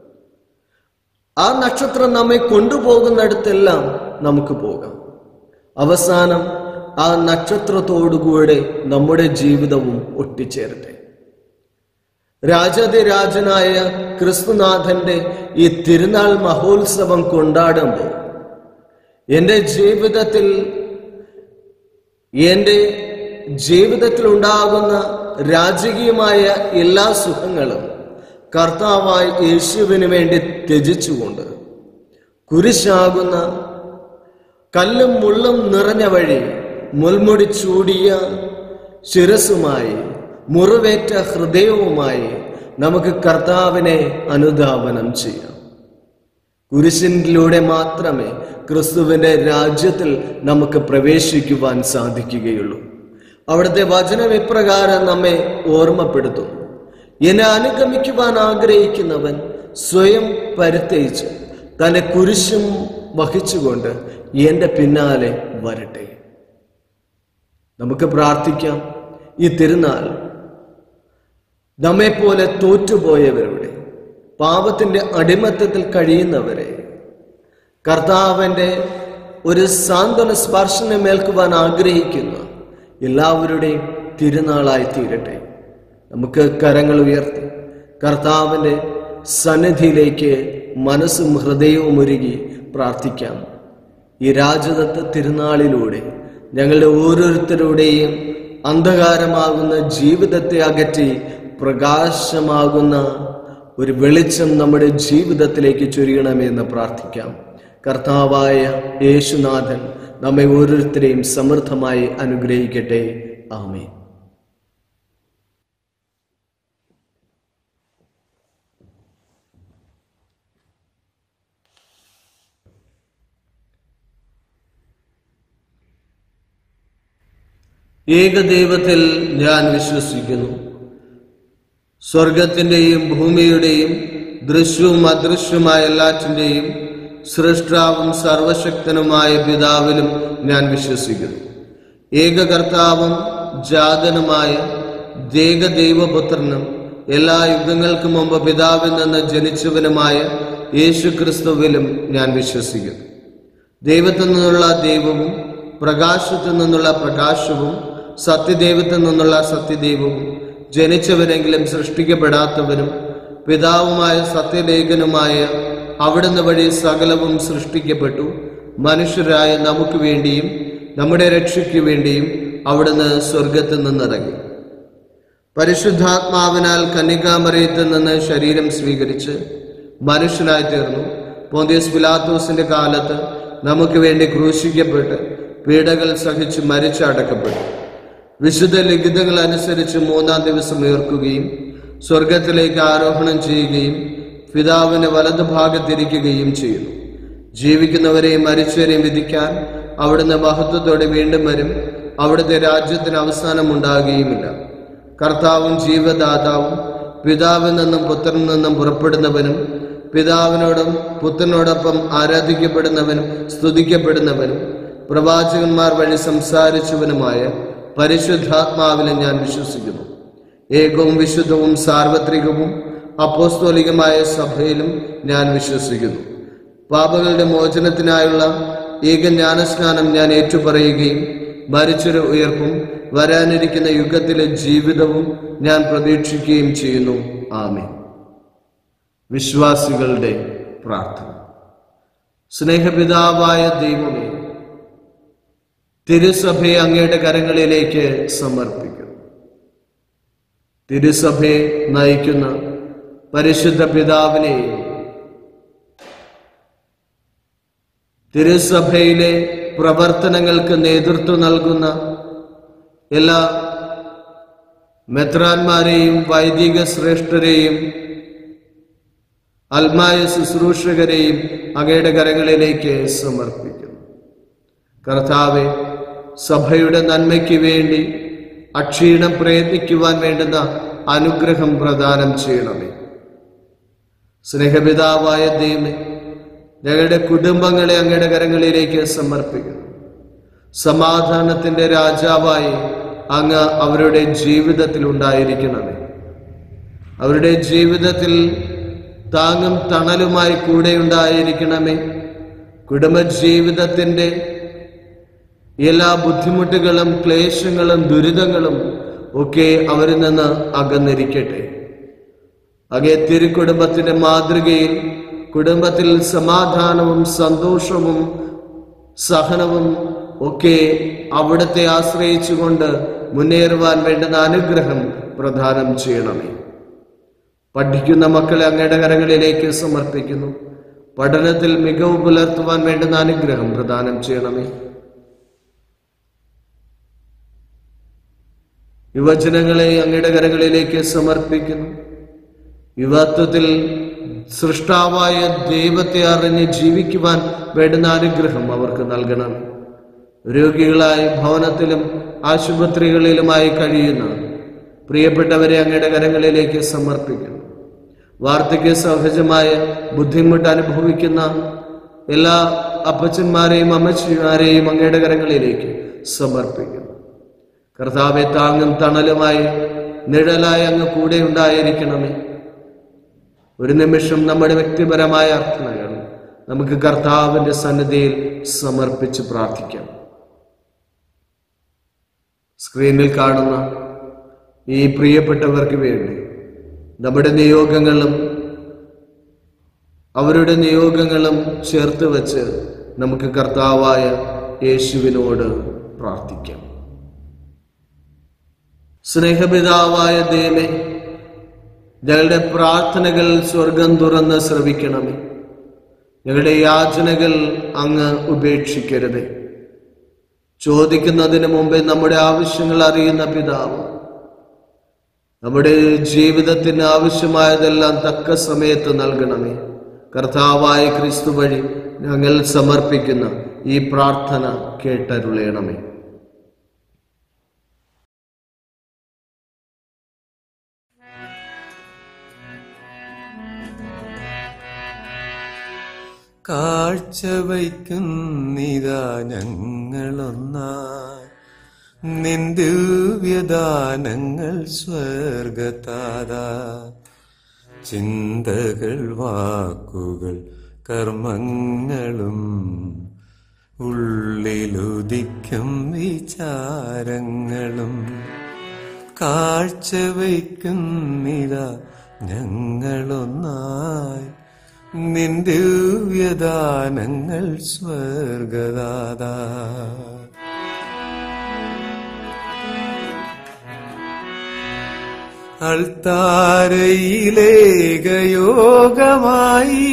ആ നക്ഷത്രം നമ്മെ കൊണ്ടുപോകുന്നിടത്തെല്ലാം നമുക്ക് പോകാം അവസാനം ആ നക്ഷത്രത്തോടുകൂടെ നമ്മുടെ ജീവിതവും ഒട്ടിച്ചേരട്ടെ രാജാതിരാജനായ ക്രിസ്തുനാഥന്റെ ഈ തിരുനാൾ മഹോത്സവം കൊണ്ടാടുമ്പോൾ എൻ്റെ ജീവിതത്തിൽ എൻ്റെ ജീവിതത്തിൽ ഉണ്ടാകുന്ന രാജകീയമായ എല്ലാ സുഖങ്ങളും കർത്താവായ യേശുവിന് വേണ്ടി ത്യജിച്ചുകൊണ്ട് കുരിശാകുന്ന കല്ലും മുള്ളും നിറഞ്ഞ വഴി മുൾമുടി ചൂടിയ ശിരസുമായി മുറിവേറ്റ ഹൃദയവുമായി നമുക്ക് കർത്താവിനെ അനുധാവനം ചെയ്യാം കുരിശിലൂടെ മാത്രമേ ക്രിസ്തുവിന്റെ രാജ്യത്തിൽ നമുക്ക് പ്രവേശിക്കുവാൻ സാധിക്കുകയുള്ളൂ അവിടുത്തെ വചനം ഇപ്രകാരം നമ്മെ ഓർമ്മപ്പെടുത്തുന്നു എന്നെ അനുഗമിക്കുവാൻ ആഗ്രഹിക്കുന്നവൻ സ്വയം പരിത്യജിച്ച് തന്റെ കുരിശും വഹിച്ചുകൊണ്ട് എന്റെ പിന്നാലെ വരട്ടെ നമുക്ക് പ്രാർത്ഥിക്കാം ഈ തിരുനാൾ നമ്മെപ്പോലെ തോറ്റുപോയവരുടെ പാപത്തിന്റെ അടിമത്തത്തിൽ കഴിയുന്നവരെ കർത്താവിന്റെ ഒരു സാന്ത്വന സ്പർശനം ഏൽക്കുവാൻ ആഗ്രഹിക്കുന്ന എല്ലാവരുടെയും തിരുനാളായി തീരട്ടെ നമുക്ക് കരങ്ങൾ ഉയർത്തി കർത്താവിന്റെ സന്നിധിയിലേക്ക് മനസ്സും ഹൃദയവും ഒരുങ്ങി പ്രാർത്ഥിക്കാം ഈ രാജദത്ത തിരുനാളിലൂടെ ഞങ്ങളുടെ ഓരോരുത്തരുടെയും അന്ധകാരമാകുന്ന ജീവിതത്തെ അകറ്റി പ്രകാശമാകുന്ന ഒരു വെളിച്ചം നമ്മുടെ ജീവിതത്തിലേക്ക് ചൊരിയണമെന്ന് പ്രാർത്ഥിക്കാം കർത്താവായ യേശുനാഥൻ നമ്മെ ഓരോരുത്തരെയും സമൃദ്ധമായി അനുഗ്രഹിക്കട്ടെ ആമേ ഏകദൈവത്തിൽ ഞാൻ വിശ്വസിക്കുന്നു സ്വർഗത്തിന്റെയും ഭൂമിയുടെയും ദൃശ്യവും അദൃശ്യവുമായ എല്ലാറ്റിന്റെയും സൃഷ്ടാവും സർവശക്തനുമായ പിതാവിലും ഞാൻ വിശ്വസിക്കുന്നു ഏകകർത്താവും ജാതനുമായ ഏകദൈവപുത്രനും എല്ലാ യുഗങ്ങൾക്ക് മുമ്പ് പിതാവിൽ നിന്ന് ജനിച്ചവനുമായ യേശു ക്രിസ്തുവിലും ഞാൻ വിശ്വസിക്കുന്നു ദൈവത്തിൽ നിന്നുള്ള ദൈവവും പ്രകാശത്തിൽ നിന്നുള്ള പ്രകാശവും സത്യദൈവത്തിൽ നിന്നുള്ള സത്യദൈവവും ജനിച്ചവരെങ്കിലും സൃഷ്ടിക്കപ്പെടാത്തവരും പിതാവുമായ സത്യലേഖനുമായ അവിടുന്ന് വഴി സകലവും സൃഷ്ടിക്കപ്പെട്ടു മനുഷ്യരായ നമുക്ക് വേണ്ടിയും നമ്മുടെ രക്ഷയ്ക്ക് വേണ്ടിയും അവിടുന്ന് സ്വർഗത്തിൽ നിന്നിറങ്ങി പരിശുദ്ധാത്മാവിനാൽ കന്യകാമറിയത്തിൽ നിന്ന് ശരീരം സ്വീകരിച്ച് മനുഷ്യനായി തീർന്നു പോന്തിയസ് പിലാത്തോസിന്റെ കാലത്ത് നമുക്ക് വേണ്ടി ക്രൂശിക്കപ്പെട്ട് പീഡകൾ സഹിച്ച് മരിച്ചടക്കപ്പെട്ടു വിശുദ്ധ ലിഖിതങ്ങൾ അനുസരിച്ച് മൂന്നാം ദിവസം ഉയർക്കുകയും സ്വർഗത്തിലേക്ക് ആരോഹണം ചെയ്യുകയും പിതാവിന് വലതുഭാഗത്തിരിക്കുകയും ചെയ്യുന്നു ജീവിക്കുന്നവരെയും മരിച്ചവരെയും വിധിക്കാൻ അവിടുന്ന് മഹത്വത്തോടെ വീണ്ടും വരും അവിടുത്തെ രാജ്യത്തിന് അവസാനം ഉണ്ടാകുകയുമില്ല കർത്താവും ജീവദാതാവും പിതാവിൽ നിന്നും പുത്രനിൽ നിന്നും പുറപ്പെടുന്നവനും പിതാവിനോടും പുത്രനോടൊപ്പം ആരാധിക്കപ്പെടുന്നവനും സ്തുതിക്കപ്പെടുന്നവനും പ്രവാചകന്മാർ വഴി സംസാരിച്ചവനുമായ പരിശുദ്ധാത്മാവിനെ ഞാൻ വിശ്വസിക്കുന്നു ഏകവും വിശുദ്ധവും സാർവത്രികവും അപ്പോസ്തോലികമായ സഭയിലും ഞാൻ വിശ്വസിക്കുന്നു പാപങ്ങളുടെ മോചനത്തിനായുള്ള ഏക ജ്ഞാനസ്നാനം ഞാൻ ഏറ്റുപറയുകയും മരിച്ചൊരു ഉയർപ്പും വരാനിരിക്കുന്ന യുഗത്തിലെ ജീവിതവും ഞാൻ പ്രതീക്ഷിക്കുകയും ചെയ്യുന്നു ആമേ വിശ്വാസികളുടെ പ്രാർത്ഥന സ്നേഹപിതാവായ ദൈവമേ തിരുസഭയെ അങ്ങയുടെ കരങ്ങളിലേക്ക് സമർപ്പിക്കുന്നു തിരുസഭയെ നയിക്കുന്ന പരിശുദ്ധ പിതാവിനെയും തിരുസഭയിലെ പ്രവർത്തനങ്ങൾക്ക് നേതൃത്വം നൽകുന്ന എല്ലാ മെത്രാന്മാരെയും വൈദിക ശ്രേഷ്ഠരെയും അൽമായ ശുശ്രൂഷകരെയും അങ്ങയുടെ കരങ്ങളിലേക്ക് സമർപ്പിക്കുന്നു കർത്താവെ സഭയുടെ നന്മയ്ക്ക് വേണ്ടി അക്ഷീണം പ്രയത്നിക്കുവാൻ വേണ്ടുന്ന അനുഗ്രഹം പ്രദാനം ചെയ്യണമേ സ്നേഹപിതാവായ ദൈവമേ ഞങ്ങളുടെ കുടുംബങ്ങളെ അങ്ങയുടെ കരങ്ങളിലേക്ക് സമർപ്പിക്കുന്നു സമാധാനത്തിന്റെ രാജാവായി അങ്ങ് അവരുടെ ജീവിതത്തിൽ ഉണ്ടായിരിക്കണമേ അവരുടെ ജീവിതത്തിൽ താങ്ങും തണലുമായി കൂടെ ഉണ്ടായിരിക്കണമേ കുടുംബജീവിതത്തിന്റെ എല്ലാ ബുദ്ധിമുട്ടുകളും ക്ലേശങ്ങളും ദുരിതങ്ങളും ഒക്കെ അവരിൽ നിന്ന് അകന്നിരിക്കട്ടെ അകെ തിരുക്കുടുംബത്തിന്റെ മാതൃകയിൽ കുടുംബത്തിൽ സമാധാനവും സന്തോഷവും സഹനവും ഒക്കെ അവിടത്തെ ആശ്രയിച്ചുകൊണ്ട് മുന്നേറുവാൻ വേണ്ടുന്ന അനുഗ്രഹം പ്രദാനം ചെയ്യണമേ പഠിക്കുന്ന മക്കളെ അങ്ങയുടെ കരങ്ങളിലേക്ക് സമർപ്പിക്കുന്നു പഠനത്തിൽ മികവ് പുലർത്തുവാൻ വേണ്ടുന്ന അനുഗ്രഹം പ്രദാനം ചെയ്യണമേ യുവജനങ്ങളെ അങ്ങയുടെ കരങ്ങളിലേക്ക് സമർപ്പിക്കുന്നു യുവത്വത്തിൽ സൃഷ്ടാവായ ദൈവത്തെ അറിഞ്ഞ് ജീവിക്കുവാൻ വേണ്ടുന്ന അനുഗ്രഹം അവർക്ക് നൽകണം രോഗികളായി ഭവനത്തിലും ആശുപത്രികളിലുമായി കഴിയുന്ന പ്രിയപ്പെട്ടവരെ അങ്ങയുടെ കരങ്ങളിലേക്ക് സമർപ്പിക്കുന്നു വാർദ്ധക്യ സഹജമായ ബുദ്ധിമുട്ട് അനുഭവിക്കുന്ന എല്ലാ അപ്പച്ചന്മാരെയും അമ്മച്ചിമാരെയും അങ്ങയുടെ കരങ്ങളിലേക്ക് സമർപ്പിക്കുന്നു കർത്താവെ താങ്ങും തണലുമായി നിഴലായി അങ്ങ് കൂടെ ഉണ്ടായിരിക്കണമേ ഒരു നിമിഷം നമ്മുടെ വ്യക്തിപരമായ അർത്ഥനകൾ നമുക്ക് കർത്താവിന്റെ സന്നിധിയിൽ സമർപ്പിച്ച് പ്രാർത്ഥിക്കാം സ്ക്രീനിൽ കാണുന്ന ഈ പ്രിയപ്പെട്ടവർക്ക് വേണ്ടി നമ്മുടെ നിയോഗങ്ങളും അവരുടെ നിയോഗങ്ങളും ചേർത്ത് വെച്ച് നമുക്ക് കർത്താവായ യേശുവിനോട് പ്രാർത്ഥിക്കാം സ്നേഹപിതാവായ ദൈവമേ ഞങ്ങളുടെ പ്രാർത്ഥനകൾ സ്വർഗം തുറന്ന് ശ്രവിക്കണമേ ഞങ്ങളുടെ യാചനകൾ അങ്ങ് ഉപേക്ഷിക്കരുതേ ചോദിക്കുന്നതിന് മുമ്പേ നമ്മുടെ ആവശ്യങ്ങൾ അറിയുന്ന പിതാവ് നമ്മുടെ ജീവിതത്തിന് ആവശ്യമായതെല്ലാം തക്ക സമയത്ത് നൽകണമേ കർത്താവായ ക്രിസ്തു വഴി ഞങ്ങൾ സമർപ്പിക്കുന്ന ഈ പ്രാർത്ഥന കേട്ടരുളയണമേ കാഴ്ചവയ്ക്കുന്നിതാ ഞങ്ങളൊന്നായി നിന്ദിവ്യദാനങ്ങൾ സ്വർഗതാത ചിന്തകൾ വാക്കുകൾ കർമ്മങ്ങളും ഉള്ളിലുദിക്കും വിചാരങ്ങളും കാഴ്ചവയ്ക്കുന്നിതാ ഞങ്ങളൊന്നായി നിന്ദിവ്യദാനങ്ങൾ സ്വർഗദാത അൾത്താരയിലേകയോഗമായി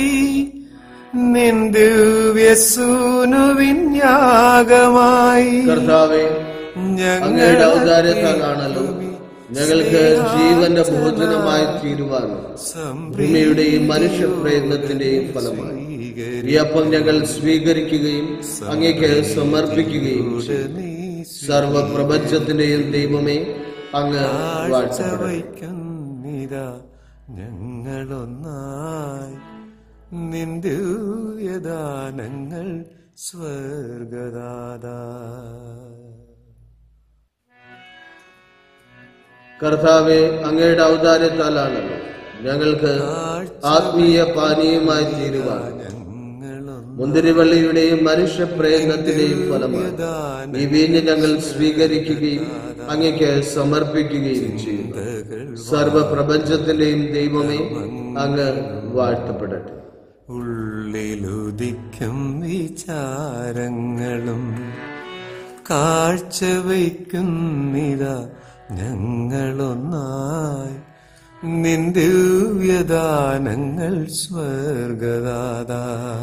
നിന്ദിവ്യസൂനുവിന്യാഗമായി കർത്താവെ അങ്ങയുടെ ഔദാര്യത്താലാണല്ലോ ഞങ്ങൾക്ക് ജീവന്റെ ഭോജനമായി തീരുവാനും ഭൂമിയുടെയും മനുഷ്യ പ്രയത്നത്തിന്റെയും ഫലമായി ഈ അപ്പം ഞങ്ങൾ സ്വീകരിക്കുകയും അങ്ങേക്ക് സമർപ്പിക്കുകയും ചെയ്യും. സർവപ്രപഞ്ചത്തിന്റെയും ദൈവമേ അങ്ങ് വാഴ്ത്തപ്പെടട്ടെ വയ്ക്കുന്നിതാ ഞങ്ങളൊന്നായി നിന്ദിവ്യദാനങ്ങൾ സ്വർഗദാതാ കർത്താവെ അങ്ങയുടെ ഔദാര്യത്താലാണല്ലോ ഞങ്ങൾക്ക് ആത്മീയ പാനീയമായി തീരുവാൻ മുന്തിരിവള്ളിയുടെയും മനുഷ്യ പ്രയത്നത്തിന്റെയും ഫലമായി ഈ വീഞ്ഞ് ഞങ്ങൾ സ്വീകരിക്കുകയും അങ്ങയ്ക്ക് സമർപ്പിക്കുകയും ചെയ്യും സർവപ്രപഞ്ചത്തിന്റെയും ദൈവമേ അങ്ങ് വാഴ്ത്തപ്പെടട്ടെ ഉള്ളിലുദിക്കും വിചാരങ്ങളും കാഴ്ചവയ്ക്കുന്നിതാ ഞങ്ങളൊന്നായി നിന്ദിവ്യദാനങ്ങൾ സ്വർഗദാതാ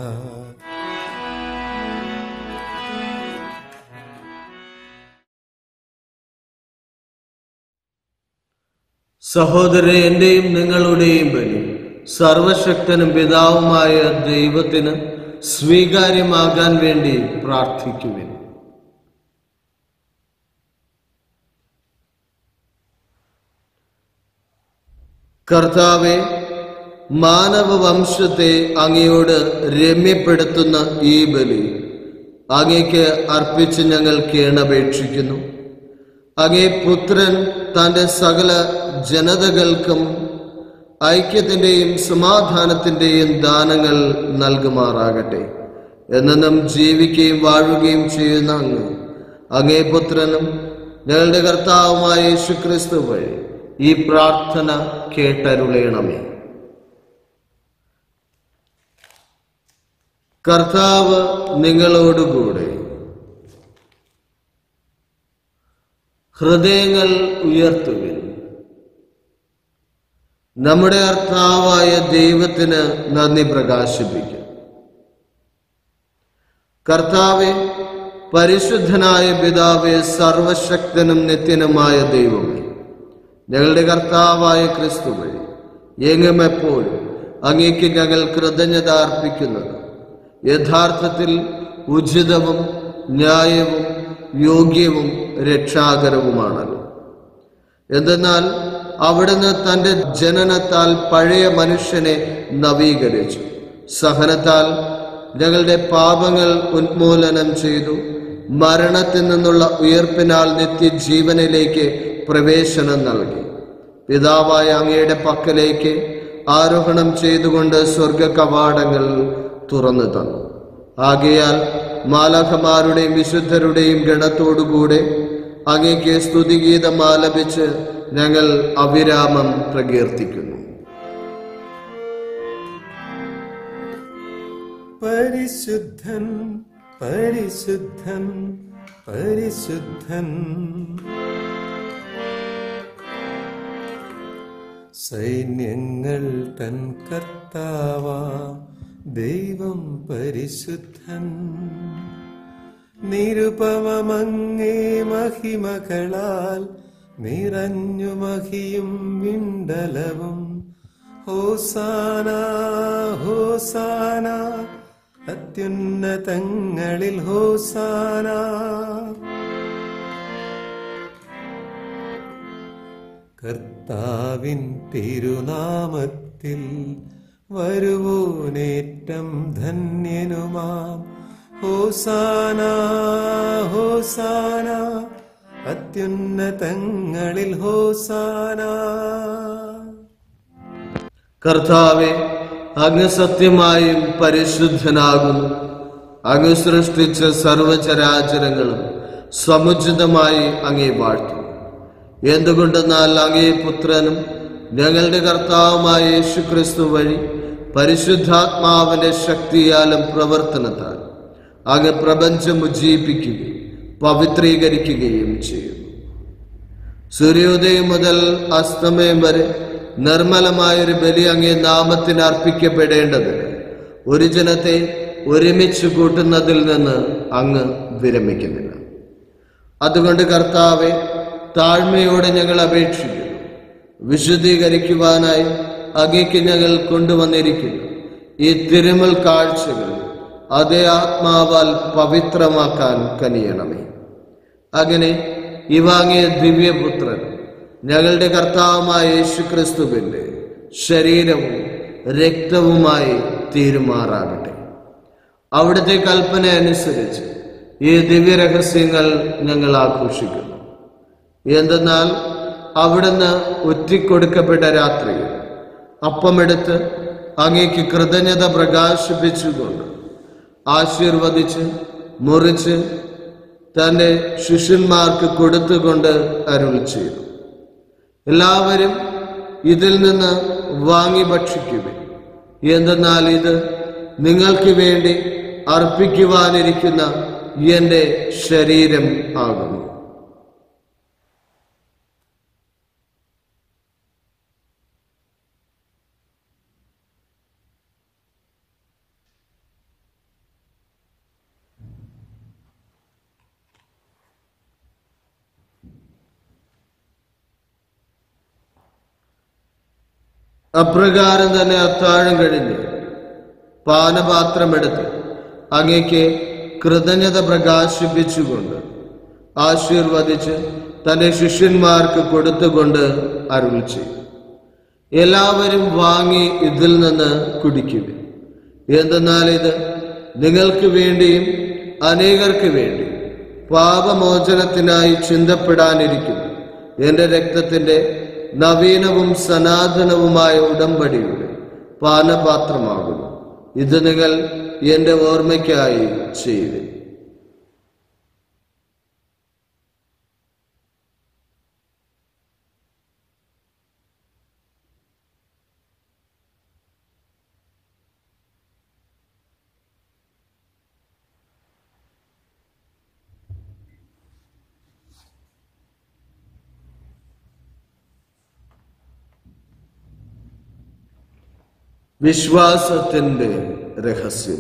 സഹോദരൻ എന്റെയും നിങ്ങളുടെയും ബലി സർവശക്തനും പിതാവുമായ ദൈവത്തിന് സ്വീകാര്യമാകാൻ വേണ്ടി പ്രാർത്ഥിക്കുവിൻ കർത്താവെ മാനവവംശത്തെ അങ്ങയോട് രമ്യപ്പെടുത്തുന്ന ഈ ബലി അങ്ങയ്ക്ക് അർപ്പിച്ച് ഞങ്ങൾ കേണപേക്ഷിക്കുന്നു അങ്ങേ പുത്രൻ തന്റെ സകല ജനതകൾക്കും ഐക്യത്തിന്റെയും സമാധാനത്തിന്റെയും ദാനങ്ങൾ നൽകുമാറാകട്ടെ എന്നും ജീവിക്കുകയും വാഴുകയും ചെയ്യുന്ന അങ്ങ് അങ്ങേ പുത്രനും ഞങ്ങളുടെ കർത്താവുമായ യേശു ക്രിസ്തു വഴി ഈ പ്രാർത്ഥന കേട്ടരുളയണമേ കർത്താവ് നിങ്ങളോടുകൂടെ ഹൃദയങ്ങൾ ഉയർത്തുവിൻ നമ്മുടെ കർത്താവായ ദൈവത്തിന് നന്ദി പ്രകാശിപ്പിക്കും കർത്താവെ പരിശുദ്ധനായ പിതാവെ സർവശക്തനും നിത്യനുമായ ദൈവമേ ഞങ്ങളുടെ കർത്താവായ ക്രിസ്തു വഴി എങ്ങും എപ്പോഴും അങ്ങേക്ക് ഞങ്ങൾ കൃതജ്ഞത അർപ്പിക്കുന്നത് യഥാർത്ഥത്തിൽ ഉചിതവും ന്യായവും യോഗ്യവും രക്ഷാകരവുമാണല്ലോ എന്തെന്നാൽ അവിടുന്ന് തന്റെ ജനനത്താൽ പഴയ മനുഷ്യനെ നവീകരിച്ചു സഹനത്താൽ ഞങ്ങളുടെ പാപങ്ങൾ ഉന്മൂലനം ചെയ്തു മരണത്തിൽ നിന്നുള്ള ഉയർപ്പിനാൽ നിത്യജീവനിലേക്ക് പ്രവേശനം നൽകി പിതാവായ അങ്ങയുടെ പക്കലേക്ക് ആരോഹണം ചെയ്തുകൊണ്ട് സ്വർഗ കവാടങ്ങൾ തുറന്നു തന്നു ആകയാൽ മാലഖമാരുടെയും വിശുദ്ധരുടെയും ഗണത്തോടുകൂടെ അങ്ങേക്ക് സ്തുതിഗീതം ആലപിച്ച് ഞങ്ങൾ അവിരാമം പ്രകീർത്തിക്കുന്നു പരിശുദ്ധൻ പരിശുദ്ധൻ പരിശുദ്ധൻ സൈന്യങ്ങൾ തൻ കർത്താവ ദൈവം പരിശുദ്ധൻ നിരുപമങ്ങേ മഹിമകളാൽ നിറഞ്ഞു മഹിയും വിണ്ടലവും ഹോസാന ഹോസാന അത്യുന്നതങ്ങളിൽ ഹോസാന കർത്താവിൻ തിരുനാമത്തിൽ വരുവോനേറ്റം ധന്യനുമാം ഹോസാന ഹോസാന അത്യുന്നതങ്ങളിൽ ഹോസാന കർത്താവെ അങ്ങ് സത്യമായും പരിശുദ്ധനാകുന്നു അങ്ങ് സൃഷ്ടിച്ച സർവചരാചരങ്ങളും സമുചിതമായി അങ്ങേ വാഴ്ത്തുന്നു എന്തുകൊണ്ടെന്നാൽ അങ്ങേ പുത്രനും ഞങ്ങളുടെ കർത്താവുമായ യേശു ക്രിസ്തു വഴി പരിശുദ്ധാത്മാവിന്റെ ശക്തിയാലും പ്രവർത്തനത്താൽ അങ്ങ് പ്രപഞ്ചം ഉജ്ജീവിപ്പിക്കുകയും പവിത്രീകരിക്കുകയും ചെയ്യുന്നു സൂര്യോദയം മുതൽ അസ്തമയം വരെ നിർമ്മലമായൊരു ബലി അങ്ങേ നാമത്തിന് അർപ്പിക്കപ്പെടേണ്ടതിന് ഒരു ജനത്തെ ഒരുമിച്ച് കൂട്ടുന്നതിൽ നിന്ന് അങ്ങ് വിരമിക്കുന്നില്ല അതുകൊണ്ട് കർത്താവെ താഴ്മയോടെ ഞങ്ങൾ അപേക്ഷിക്കുന്നു വിശുദ്ധീകരിക്കുവാനായി അങ്ങേക്ക് ഞങ്ങൾ കൊണ്ടുവന്നിരിക്കുന്നു ഈ തിരുമൽ കാഴ്ചകൾ അതേ ആത്മാവാൽ പവിത്രമാക്കാൻ കനിയണമേ അങ്ങനെ ഇവാങ്ങിയ ദിവ്യപുത്രൻ ഞങ്ങളുടെ കർത്താവുമായ യേശു ക്രിസ്തുവിന്റെ ശരീരവും രക്തവുമായി തീരുമാറാകട്ടെ അവിടുത്തെ കൽപ്പന അനുസരിച്ച് ഈ ദിവ്യരഹസ്യങ്ങൾ ഞങ്ങൾ ആഘോഷിക്കുന്നു എന്തെന്നാൽ അവിടുന്ന് ഒറ്റിക്കൊടുക്കപ്പെട്ട രാത്രിയിൽ അപ്പമെടുത്ത് അങ്ങേക്ക് കൃതജ്ഞത പ്രകാശിപ്പിച്ചുകൊണ്ട് ആശീർവദിച്ച് മുറിച്ച് തന്റെ ശിഷ്യന്മാർക്ക് കൊടുത്തുകൊണ്ട് അരുൾ ചെയ്തു എല്ലാവരും ഇതിൽ നിന്ന് വാങ്ങി ഭക്ഷിക്കുവിൻ എന്തെന്നാൽ ഇത് നിങ്ങൾക്ക് വേണ്ടി അർപ്പിക്കുവാനിരിക്കുന്ന എന്റെ ശരീരം ആകുന്നു അപ്രകാരം തന്നെ അത്താഴം കഴിഞ്ഞ് പാനപാത്രമെടുത്ത് അങ്ങേക്ക് കൃതജ്ഞത പ്രകാശിപ്പിച്ചുകൊണ്ട് ആശീർവദിച്ച് തന്റെ ശിഷ്യന്മാർക്ക് കൊടുത്തുകൊണ്ട് അരുൾ ചെയ്തു എല്ലാവരും വാങ്ങി ഇതിൽ നിന്ന് കുടിക്കുക എന്തെന്നാൽ ഇത് നിങ്ങൾക്ക് വേണ്ടിയും അനേകർക്ക് വേണ്ടി പാപമോചനത്തിനായി ചിന്തപ്പെടാനിരിക്കുന്നു എന്റെ രക്തത്തിന്റെ നവീനവും സനാതനവുമായ ഉടമ്പടിയുടെ പാനപാത്രമാകുന്നു ഇത് നിങ്ങൾ എന്റെ ഓർമ്മയ്ക്കായി ചെയ്യുക വിശ്വാസത്തിന്റെ രഹസ്യം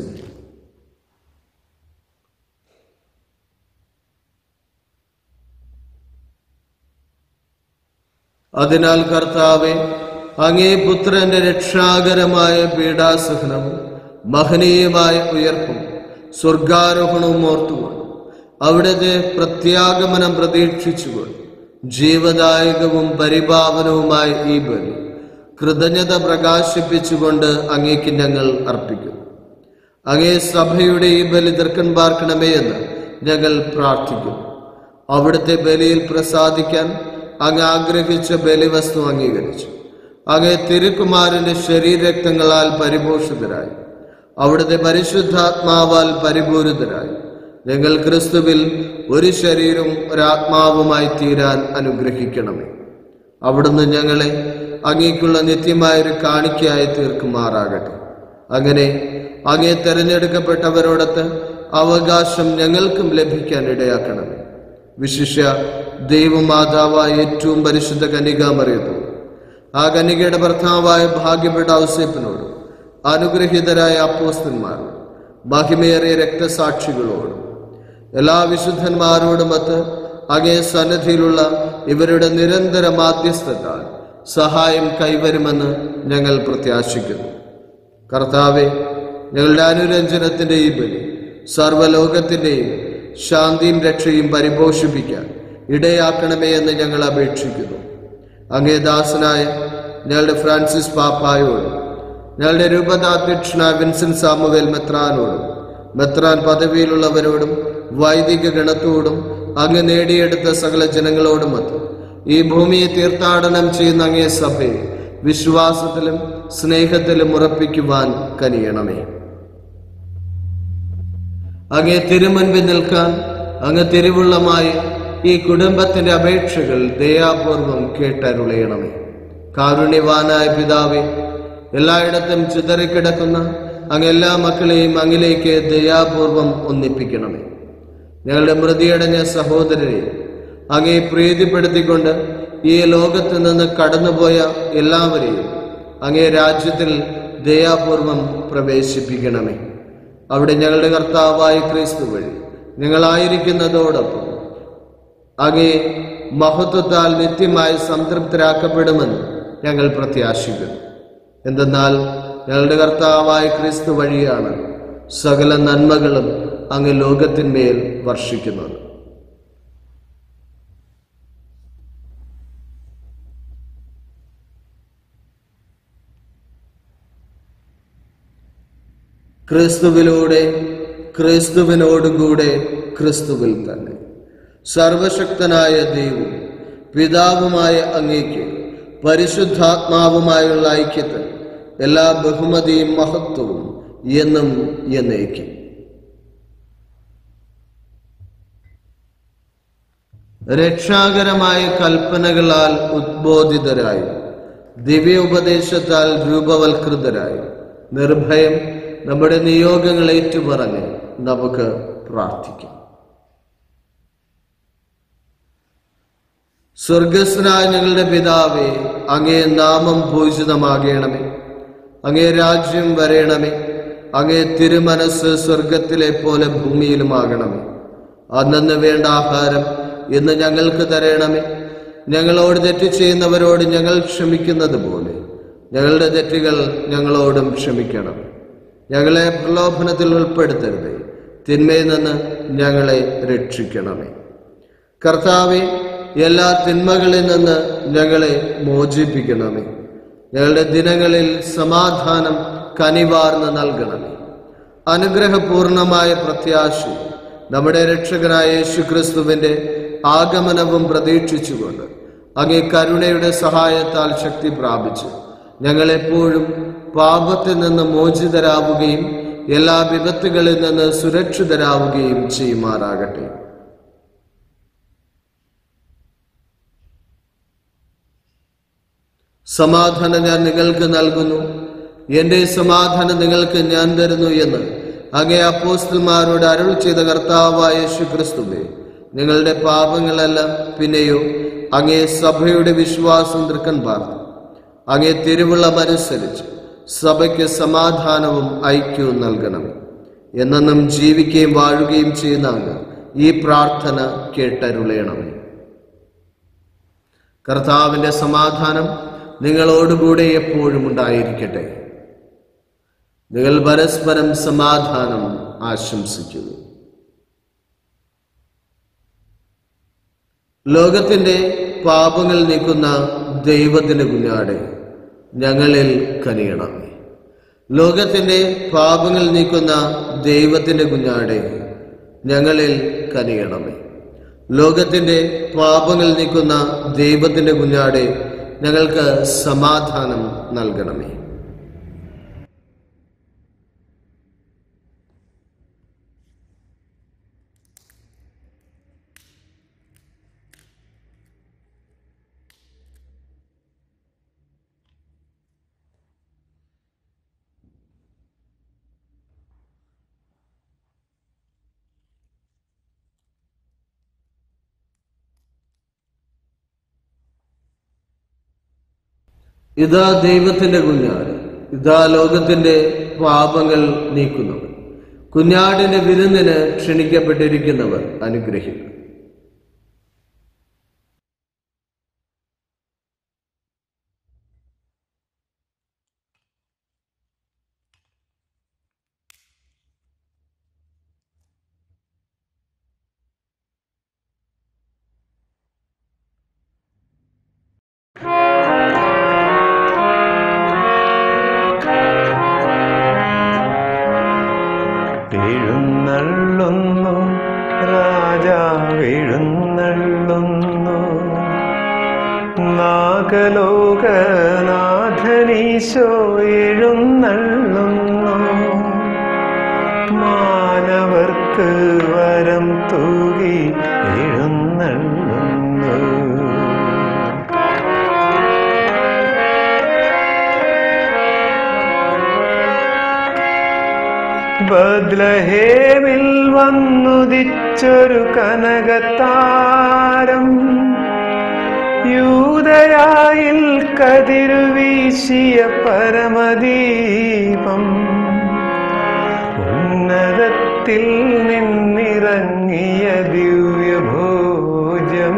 അതിനാൽ കർത്താവെ അങ്ങേ പുത്രന്റെ രക്ഷാകരമായ പീഡാസഹനവും മഹനീയമായ ഉയർപ്പും സ്വർഗാരോഹണവും ഓർത്തുകൊണ്ട് അവിടുത്തെ പ്രത്യാഗമനം പ്രതീക്ഷിച്ചുകൊണ്ട് ജീവദായകവും പരിപാവനവുമായ ഈ ബലി കൃതജ്ഞത പ്രകാശിപ്പിച്ചുകൊണ്ട് അങ്ങേക്ക് ഞങ്ങൾ അർപ്പിക്കുന്നു അങ്ങേ സഭയുടെ ഈ ബലി ദീർഘൻ പാർക്കണമേ എന്ന് ഞങ്ങൾ പ്രാർത്ഥിക്കുന്നു അവിടുത്തെ ബലിയിൽ പ്രസാദിക്കാൻ അങ്ങ് ആഗ്രഹിച്ച ബലിവസ്തു അംഗീകരിച്ചു അങ്ങേ തിരുക്കുമാരന്റെ ശരീരരക്തങ്ങളാൽ പരിപോഷിതരായി അവിടുത്തെ പരിശുദ്ധാത്മാവാൽ പരിപൂരിതരായി ഞങ്ങൾ ക്രിസ്തുവിൽ ഒരു ശരീരവും ഒരാത്മാവുമായി തീരാൻ അനുഗ്രഹിക്കണമേ അവിടുന്ന് ഞങ്ങളെ അങ്ങേക്കുള്ള നിത്യമായ ഒരു കാണിക്കയായി തീർക്കുമാറാകട്ടെ അങ്ങനെ അങ്ങേ തെരഞ്ഞെടുക്കപ്പെട്ടവരോടൊത്ത് അവകാശം ഞങ്ങൾക്കും ലഭിക്കാൻ ഇടയാക്കണമേ വിശിഷ്യ ദൈവമാതാവായ ഏറ്റവും പരിശുദ്ധ കന്യകാമറിയത്തോട് ആ കന്യകയുടെ ഭർത്താവായ ഭാഗ്യപ്പെട്ട ഔസേപ്പിനോടും അനുഗ്രഹീതരായ അപ്പോസ്തന്മാരോടും മഹിമേറിയ രക്തസാക്ഷികളോടും എല്ലാ വിശുദ്ധന്മാരോടുമൊത്ത് അങ്ങേ സന്നിധിയിലുള്ള ഇവരുടെ നിരന്തര മാധ്യസ്ഥത്താൽ സഹായം കൈവരുമെന്ന് ഞങ്ങൾ പ്രത്യാശിക്കുന്നു കർത്താവെ ഞങ്ങളുടെ അനുരഞ്ജനത്തിന്റെ ഈ ബലി സർവലോകത്തിന്റെയും ശാന്തിയും രക്ഷയും പരിപോഷിപ്പിക്കാൻ ഇടയാക്കണമേ എന്ന് ഞങ്ങൾ അപേക്ഷിക്കുന്നു അങ്ങേ ദാസനായ ഞങ്ങളുടെ ഫ്രാൻസിസ് പാപ്പായോടും ഞങ്ങളുടെ രൂപതാധ്യക്ഷനായ വിൻസെന്റ് സാമുവേൽ മെത്രാനോടും മെത്രാൻ പദവിയിലുള്ളവരോടും വൈദിക ഗണത്തോടും അങ്ങ് നേടിയെടുത്ത സകല ജനങ്ങളോടുമൊത്ത് ഈ ഭൂമിയെ തീർത്ഥാടനം ചെയ്യുന്ന അങ്ങേ സഭയെ വിശ്വാസത്തിലും സ്നേഹത്തിലും ഉറപ്പിക്കുവാൻ കനിയണമേ അങ്ങേ തിരുമുൻപിൽ നിൽക്കാൻ അങ്ങ് തിരുവുള്ളമായി ഈ കുടുംബത്തിന്റെ അപേക്ഷകൾ ദയാപൂർവം കേട്ടരുളയണമേ കാരുണ്യവാനായ പിതാവേ എല്ലായിടത്തും ചിതറിക്കിടക്കുന്ന അങ്ങ് എല്ലാ മക്കളെയും അങ്ങിലേക്ക് ദയാപൂർവം ഒന്നിപ്പിക്കണമേ ഞങ്ങളുടെ മൃതിയടഞ്ഞ സഹോദരരെ അങ്ങേ പ്രീതിപ്പെടുത്തിക്കൊണ്ട് ഈ ലോകത്ത് നിന്ന് കടന്നുപോയ എല്ലാവരെയും അങ്ങേ രാജ്യത്തിൽ ദയാപൂർവം പ്രവേശിപ്പിക്കണമേ അവിടെ ഞങ്ങളുടെ കർത്താവായ ക്രിസ്തു വഴി ഞങ്ങളായിരിക്കുന്നതോടൊപ്പം അങ്ങേ മഹത്വത്താൽ നിത്യമായി സംതൃപ്തരാക്കപ്പെടുമെന്ന് ഞങ്ങൾ പ്രത്യാശിക്കുന്നു എന്തെന്നാൽ ഞങ്ങളുടെ കർത്താവായ ക്രിസ്തു വഴിയാണ് സകല നന്മകളും അങ്ങ് ലോകത്തിന്മേൽ വർഷിക്കുന്നത് ക്രിസ്തുവിലൂടെ ക്രിസ്തുവിനോടുകൂടെ ക്രിസ്തുവിൽ തന്നെ സർവശക്തനായ ദൈവം പിതാവുമായ അങ്ങേക്ക് പരിശുദ്ധാത്മാവുമായുള്ള ഐക്യത്തിൽ എല്ലാ ബഹുമതിയും മഹത്വവും എന്നും എന്നേക്കും രക്ഷാകരമായ കൽപ്പനകളാൽ ഉദ്ബോധിതരായി ദിവ്യ ഉപദേശത്താൽ രൂപവൽകൃതരായി നിർഭയം നമ്മുടെ നിയോഗങ്ങൾ ഏറ്റുപറഞ്ഞ് നമുക്ക് പ്രാർത്ഥിക്കാം സ്വർഗസ്നായ ഞങ്ങളുടെ പിതാവേ അങ്ങേ നാമം പൂജിതമാകണമേ അങ്ങേ രാജ്യം വരയണമേ അങ്ങേ തിരുമനസ് സ്വർഗത്തിലെ പോലെ ഭൂമിയിലുമാകണമേ അന്നു വേണ്ട ആഹാരം ഇന്ന് ഞങ്ങൾക്ക് തരയണമേ ഞങ്ങളോട് തെറ്റ് ചെയ്യുന്നവരോട് ഞങ്ങൾ ക്ഷമിക്കുന്നത് പോലെ ഞങ്ങളുടെ തെറ്റുകൾ ഞങ്ങളോടും ക്ഷമിക്കണം ഞങ്ങളെ പ്രലോഭനത്തിൽ ഉൾപ്പെടുത്തരുതേ തിന്മയിൽ നിന്ന് ഞങ്ങളെ രക്ഷിക്കണമേ കർത്താവെ എല്ലാ തിന്മകളിൽ നിന്ന് ഞങ്ങളെ മോചിപ്പിക്കണമേ ഞങ്ങളുടെ ദിനങ്ങളിൽ സമാധാനം കനിവാർന്ന് നൽകണമേ അനുഗ്രഹപൂർണമായ പ്രത്യാശ നമ്മുടെ രക്ഷകനായ യേശു ക്രിസ്തുവിന്റെ ആഗമനവും പ്രതീക്ഷിച്ചുകൊണ്ട് അങ്ങേ കരുണയുടെ സഹായത്താൽ ശക്തി പ്രാപിച്ച് ഞങ്ങളെപ്പോഴും പാപത്തിൽ നിന്ന് മോചിതരാവുകയും എല്ലാ വിപത്തുകളിൽ നിന്ന് സുരക്ഷിതരാവുകയും ചെയ്യുമാറാകട്ടെ സമാധാനം ഞാൻ നിങ്ങൾക്ക് നൽകുന്നു എന്റെ സമാധാനം നിങ്ങൾക്ക് ഞാൻ തരുന്നു എന്ന് അങ്ങേ അപ്പോസ്റ്റൽമാരോട് അരുൾ ചെയ്ത കർത്താവായ യേശു ക്രിസ്തുവേ നിങ്ങളുടെ പാപങ്ങളെല്ലാം പിന്നെയോ അങ്ങേ സഭയുടെ വിശ്വാസം തൃക്കൻ പാർന്നു അങ്ങേ തിരുവുള്ളമനുസരിച്ച് സഭയ്ക്ക് സമാധാനവും ഐക്യവും നൽകണമേ എന്നെന്നും ജീവിക്കുകയും വാഴുകയും ചെയ്യുന്ന അങ്ങ് ഈ പ്രാർത്ഥന കേട്ടരുളയണമേ കർത്താവിന്റെ സമാധാനം നിങ്ങളോടുകൂടെ എപ്പോഴും ഉണ്ടായിരിക്കട്ടെ നിങ്ങൾ പരസ്പരം സമാധാനം ആശംസിക്കുന്നു ലോകത്തിന്റെ പാപങ്ങൾ നീക്കുന്ന ദൈവത്തിന്റെ കുഞ്ഞാടെ ഞങ്ങളിൽ കനിയണമേ ലോകത്തിന്റെ പാപങ്ങൾ നീക്കുന്ന ദൈവത്തിന്റെ കുഞ്ഞാടെ ഞങ്ങളിൽ കനിയണമേ ലോകത്തിന്റെ പാപങ്ങൾ നീക്കുന്ന ദൈവത്തിന്റെ കുഞ്ഞാടെ ഞങ്ങൾക്ക് സമാധാനം നൽകണമേ ഇതാ ദൈവത്തിന്റെ കുഞ്ഞാട് ഇതാ ലോകത്തിന്റെ പാപങ്ങൾ നീക്കുന്നവർ കുഞ്ഞാടിന്റെ വിരുന്നിന് ക്ഷണിക്കപ്പെട്ടിരിക്കുന്നവർ അനുഗ്രഹിക്കും എഴുന്നള്ളുന്നു രാജാവെഴുന്നള്ളുന്നു നാഗലോകനാഥനീശോ എഴുന്നള്ളുന്നു മാനവർക്ക് വരം തൂകി എഴുന്നള്ളുന്നു ബദ്ലഹേമിൽ വന്നുദിച്ചൊരു കനകത്താരം യൂതരായിൽ കതിർവീശിയ പരമദീപം ഉന്നതത്തിൽ നിന്നിറങ്ങിയ ദിവ്യഭോജം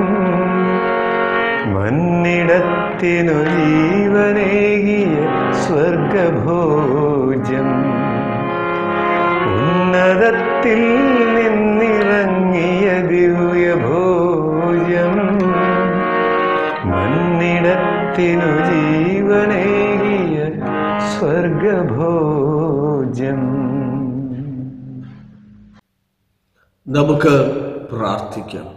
മന്നിടത്തിനു ജീവനേകിയ സ്വർഗഭോജം ഉന്നതത്തിൽ നിന്നിറങ്ങിയ ദിവ്യഭോജം മണ്ണിടത്തിനു ജീവനേകിയ സ്വർഗഭോജം നമുക്ക് പ്രാർത്ഥിക്കാം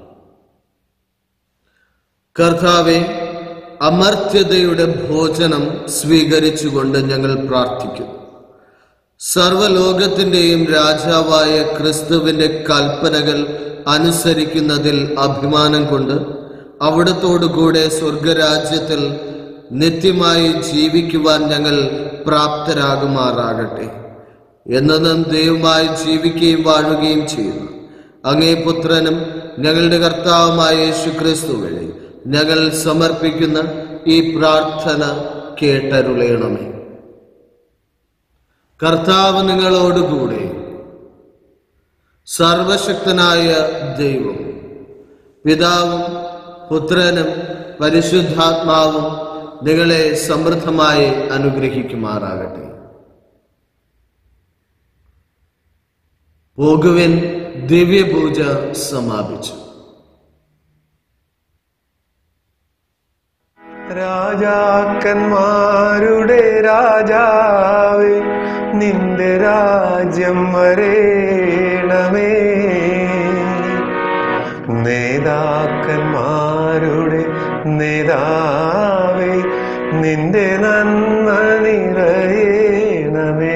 കർത്താവെ അമർത്യതയുടെ ഭോജനം സ്വീകരിച്ചുകൊണ്ട് ഞങ്ങൾ പ്രാർത്ഥിക്കുന്നു സർവലോകത്തിന്റെയും രാജാവായ ക്രിസ്തുവിന്റെ കൽപ്പനകൾ അനുസരിക്കുന്നതിൽ അഭിമാനം കൊണ്ട് അവിടത്തോടുകൂടെ സ്വർഗരാജ്യത്തിൽ നിത്യമായി ജീവിക്കുവാൻ ഞങ്ങൾ പ്രാപ്തരാകുമാറാകട്ടെ എന്നും ദൈവമായി ജീവിക്കുകയും വാഴുകയും ചെയ്യുന്നു അങ്ങേ പുത്രനും ഞങ്ങളുടെ കർത്താവുമായ യേശു ക്രിസ്തു വഴി ഞങ്ങൾ സമർപ്പിക്കുന്ന ഈ പ്രാർത്ഥന കേട്ടരുളയണമേ കർത്താവ് നിങ്ങളോടുകൂടെ സർവശക്തനായ ദൈവം പിതാവും പുത്രനും പരിശുദ്ധാത്മാവും നിങ്ങളെ സമൃദ്ധമായി അനുഗ്രഹിക്കുമാറാകട്ടെ പോകുവിൻ ദിവ്യപൂജ സമാപിച്ചു രാജാക്കന്മാരുടെ രാജാവേ നിന്റെ രാജ്യം വരേണമേ നേതാക്കന്മാരുടെ നേതാവേ നിന്റെ നന്മ നിറയണമേ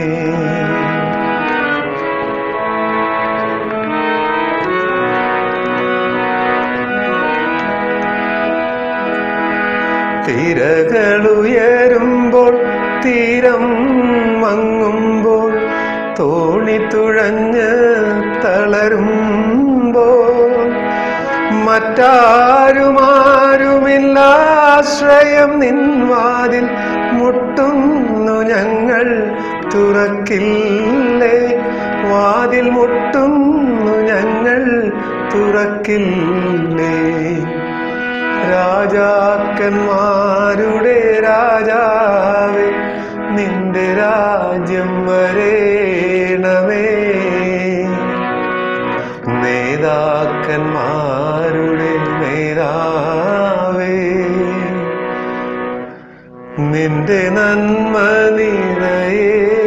തിരകളുയരുമ്പോൾ തീരം മങ്ങുമ്പോൾ തോണി തുഴഞ്ഞ് തളരുമ്പോൾ മറ്റാരുമാരുമില്ലാശ്രയം നിൻവാതിൽ മുട്ടുന്നു ഞങ്ങൾ തുറക്കില്ലേ വാതിൽ മുട്ടുന്നു ഞങ്ങൾ തുറക്കില്ലേ രാജാക്കന്മാരുടെ രാജാവേ നിന്റെ രാജ്യം വരേണമേ നേതാക്കന്മാരുടെ നേതാവേ നിന്റെ നന്മ നിറയേ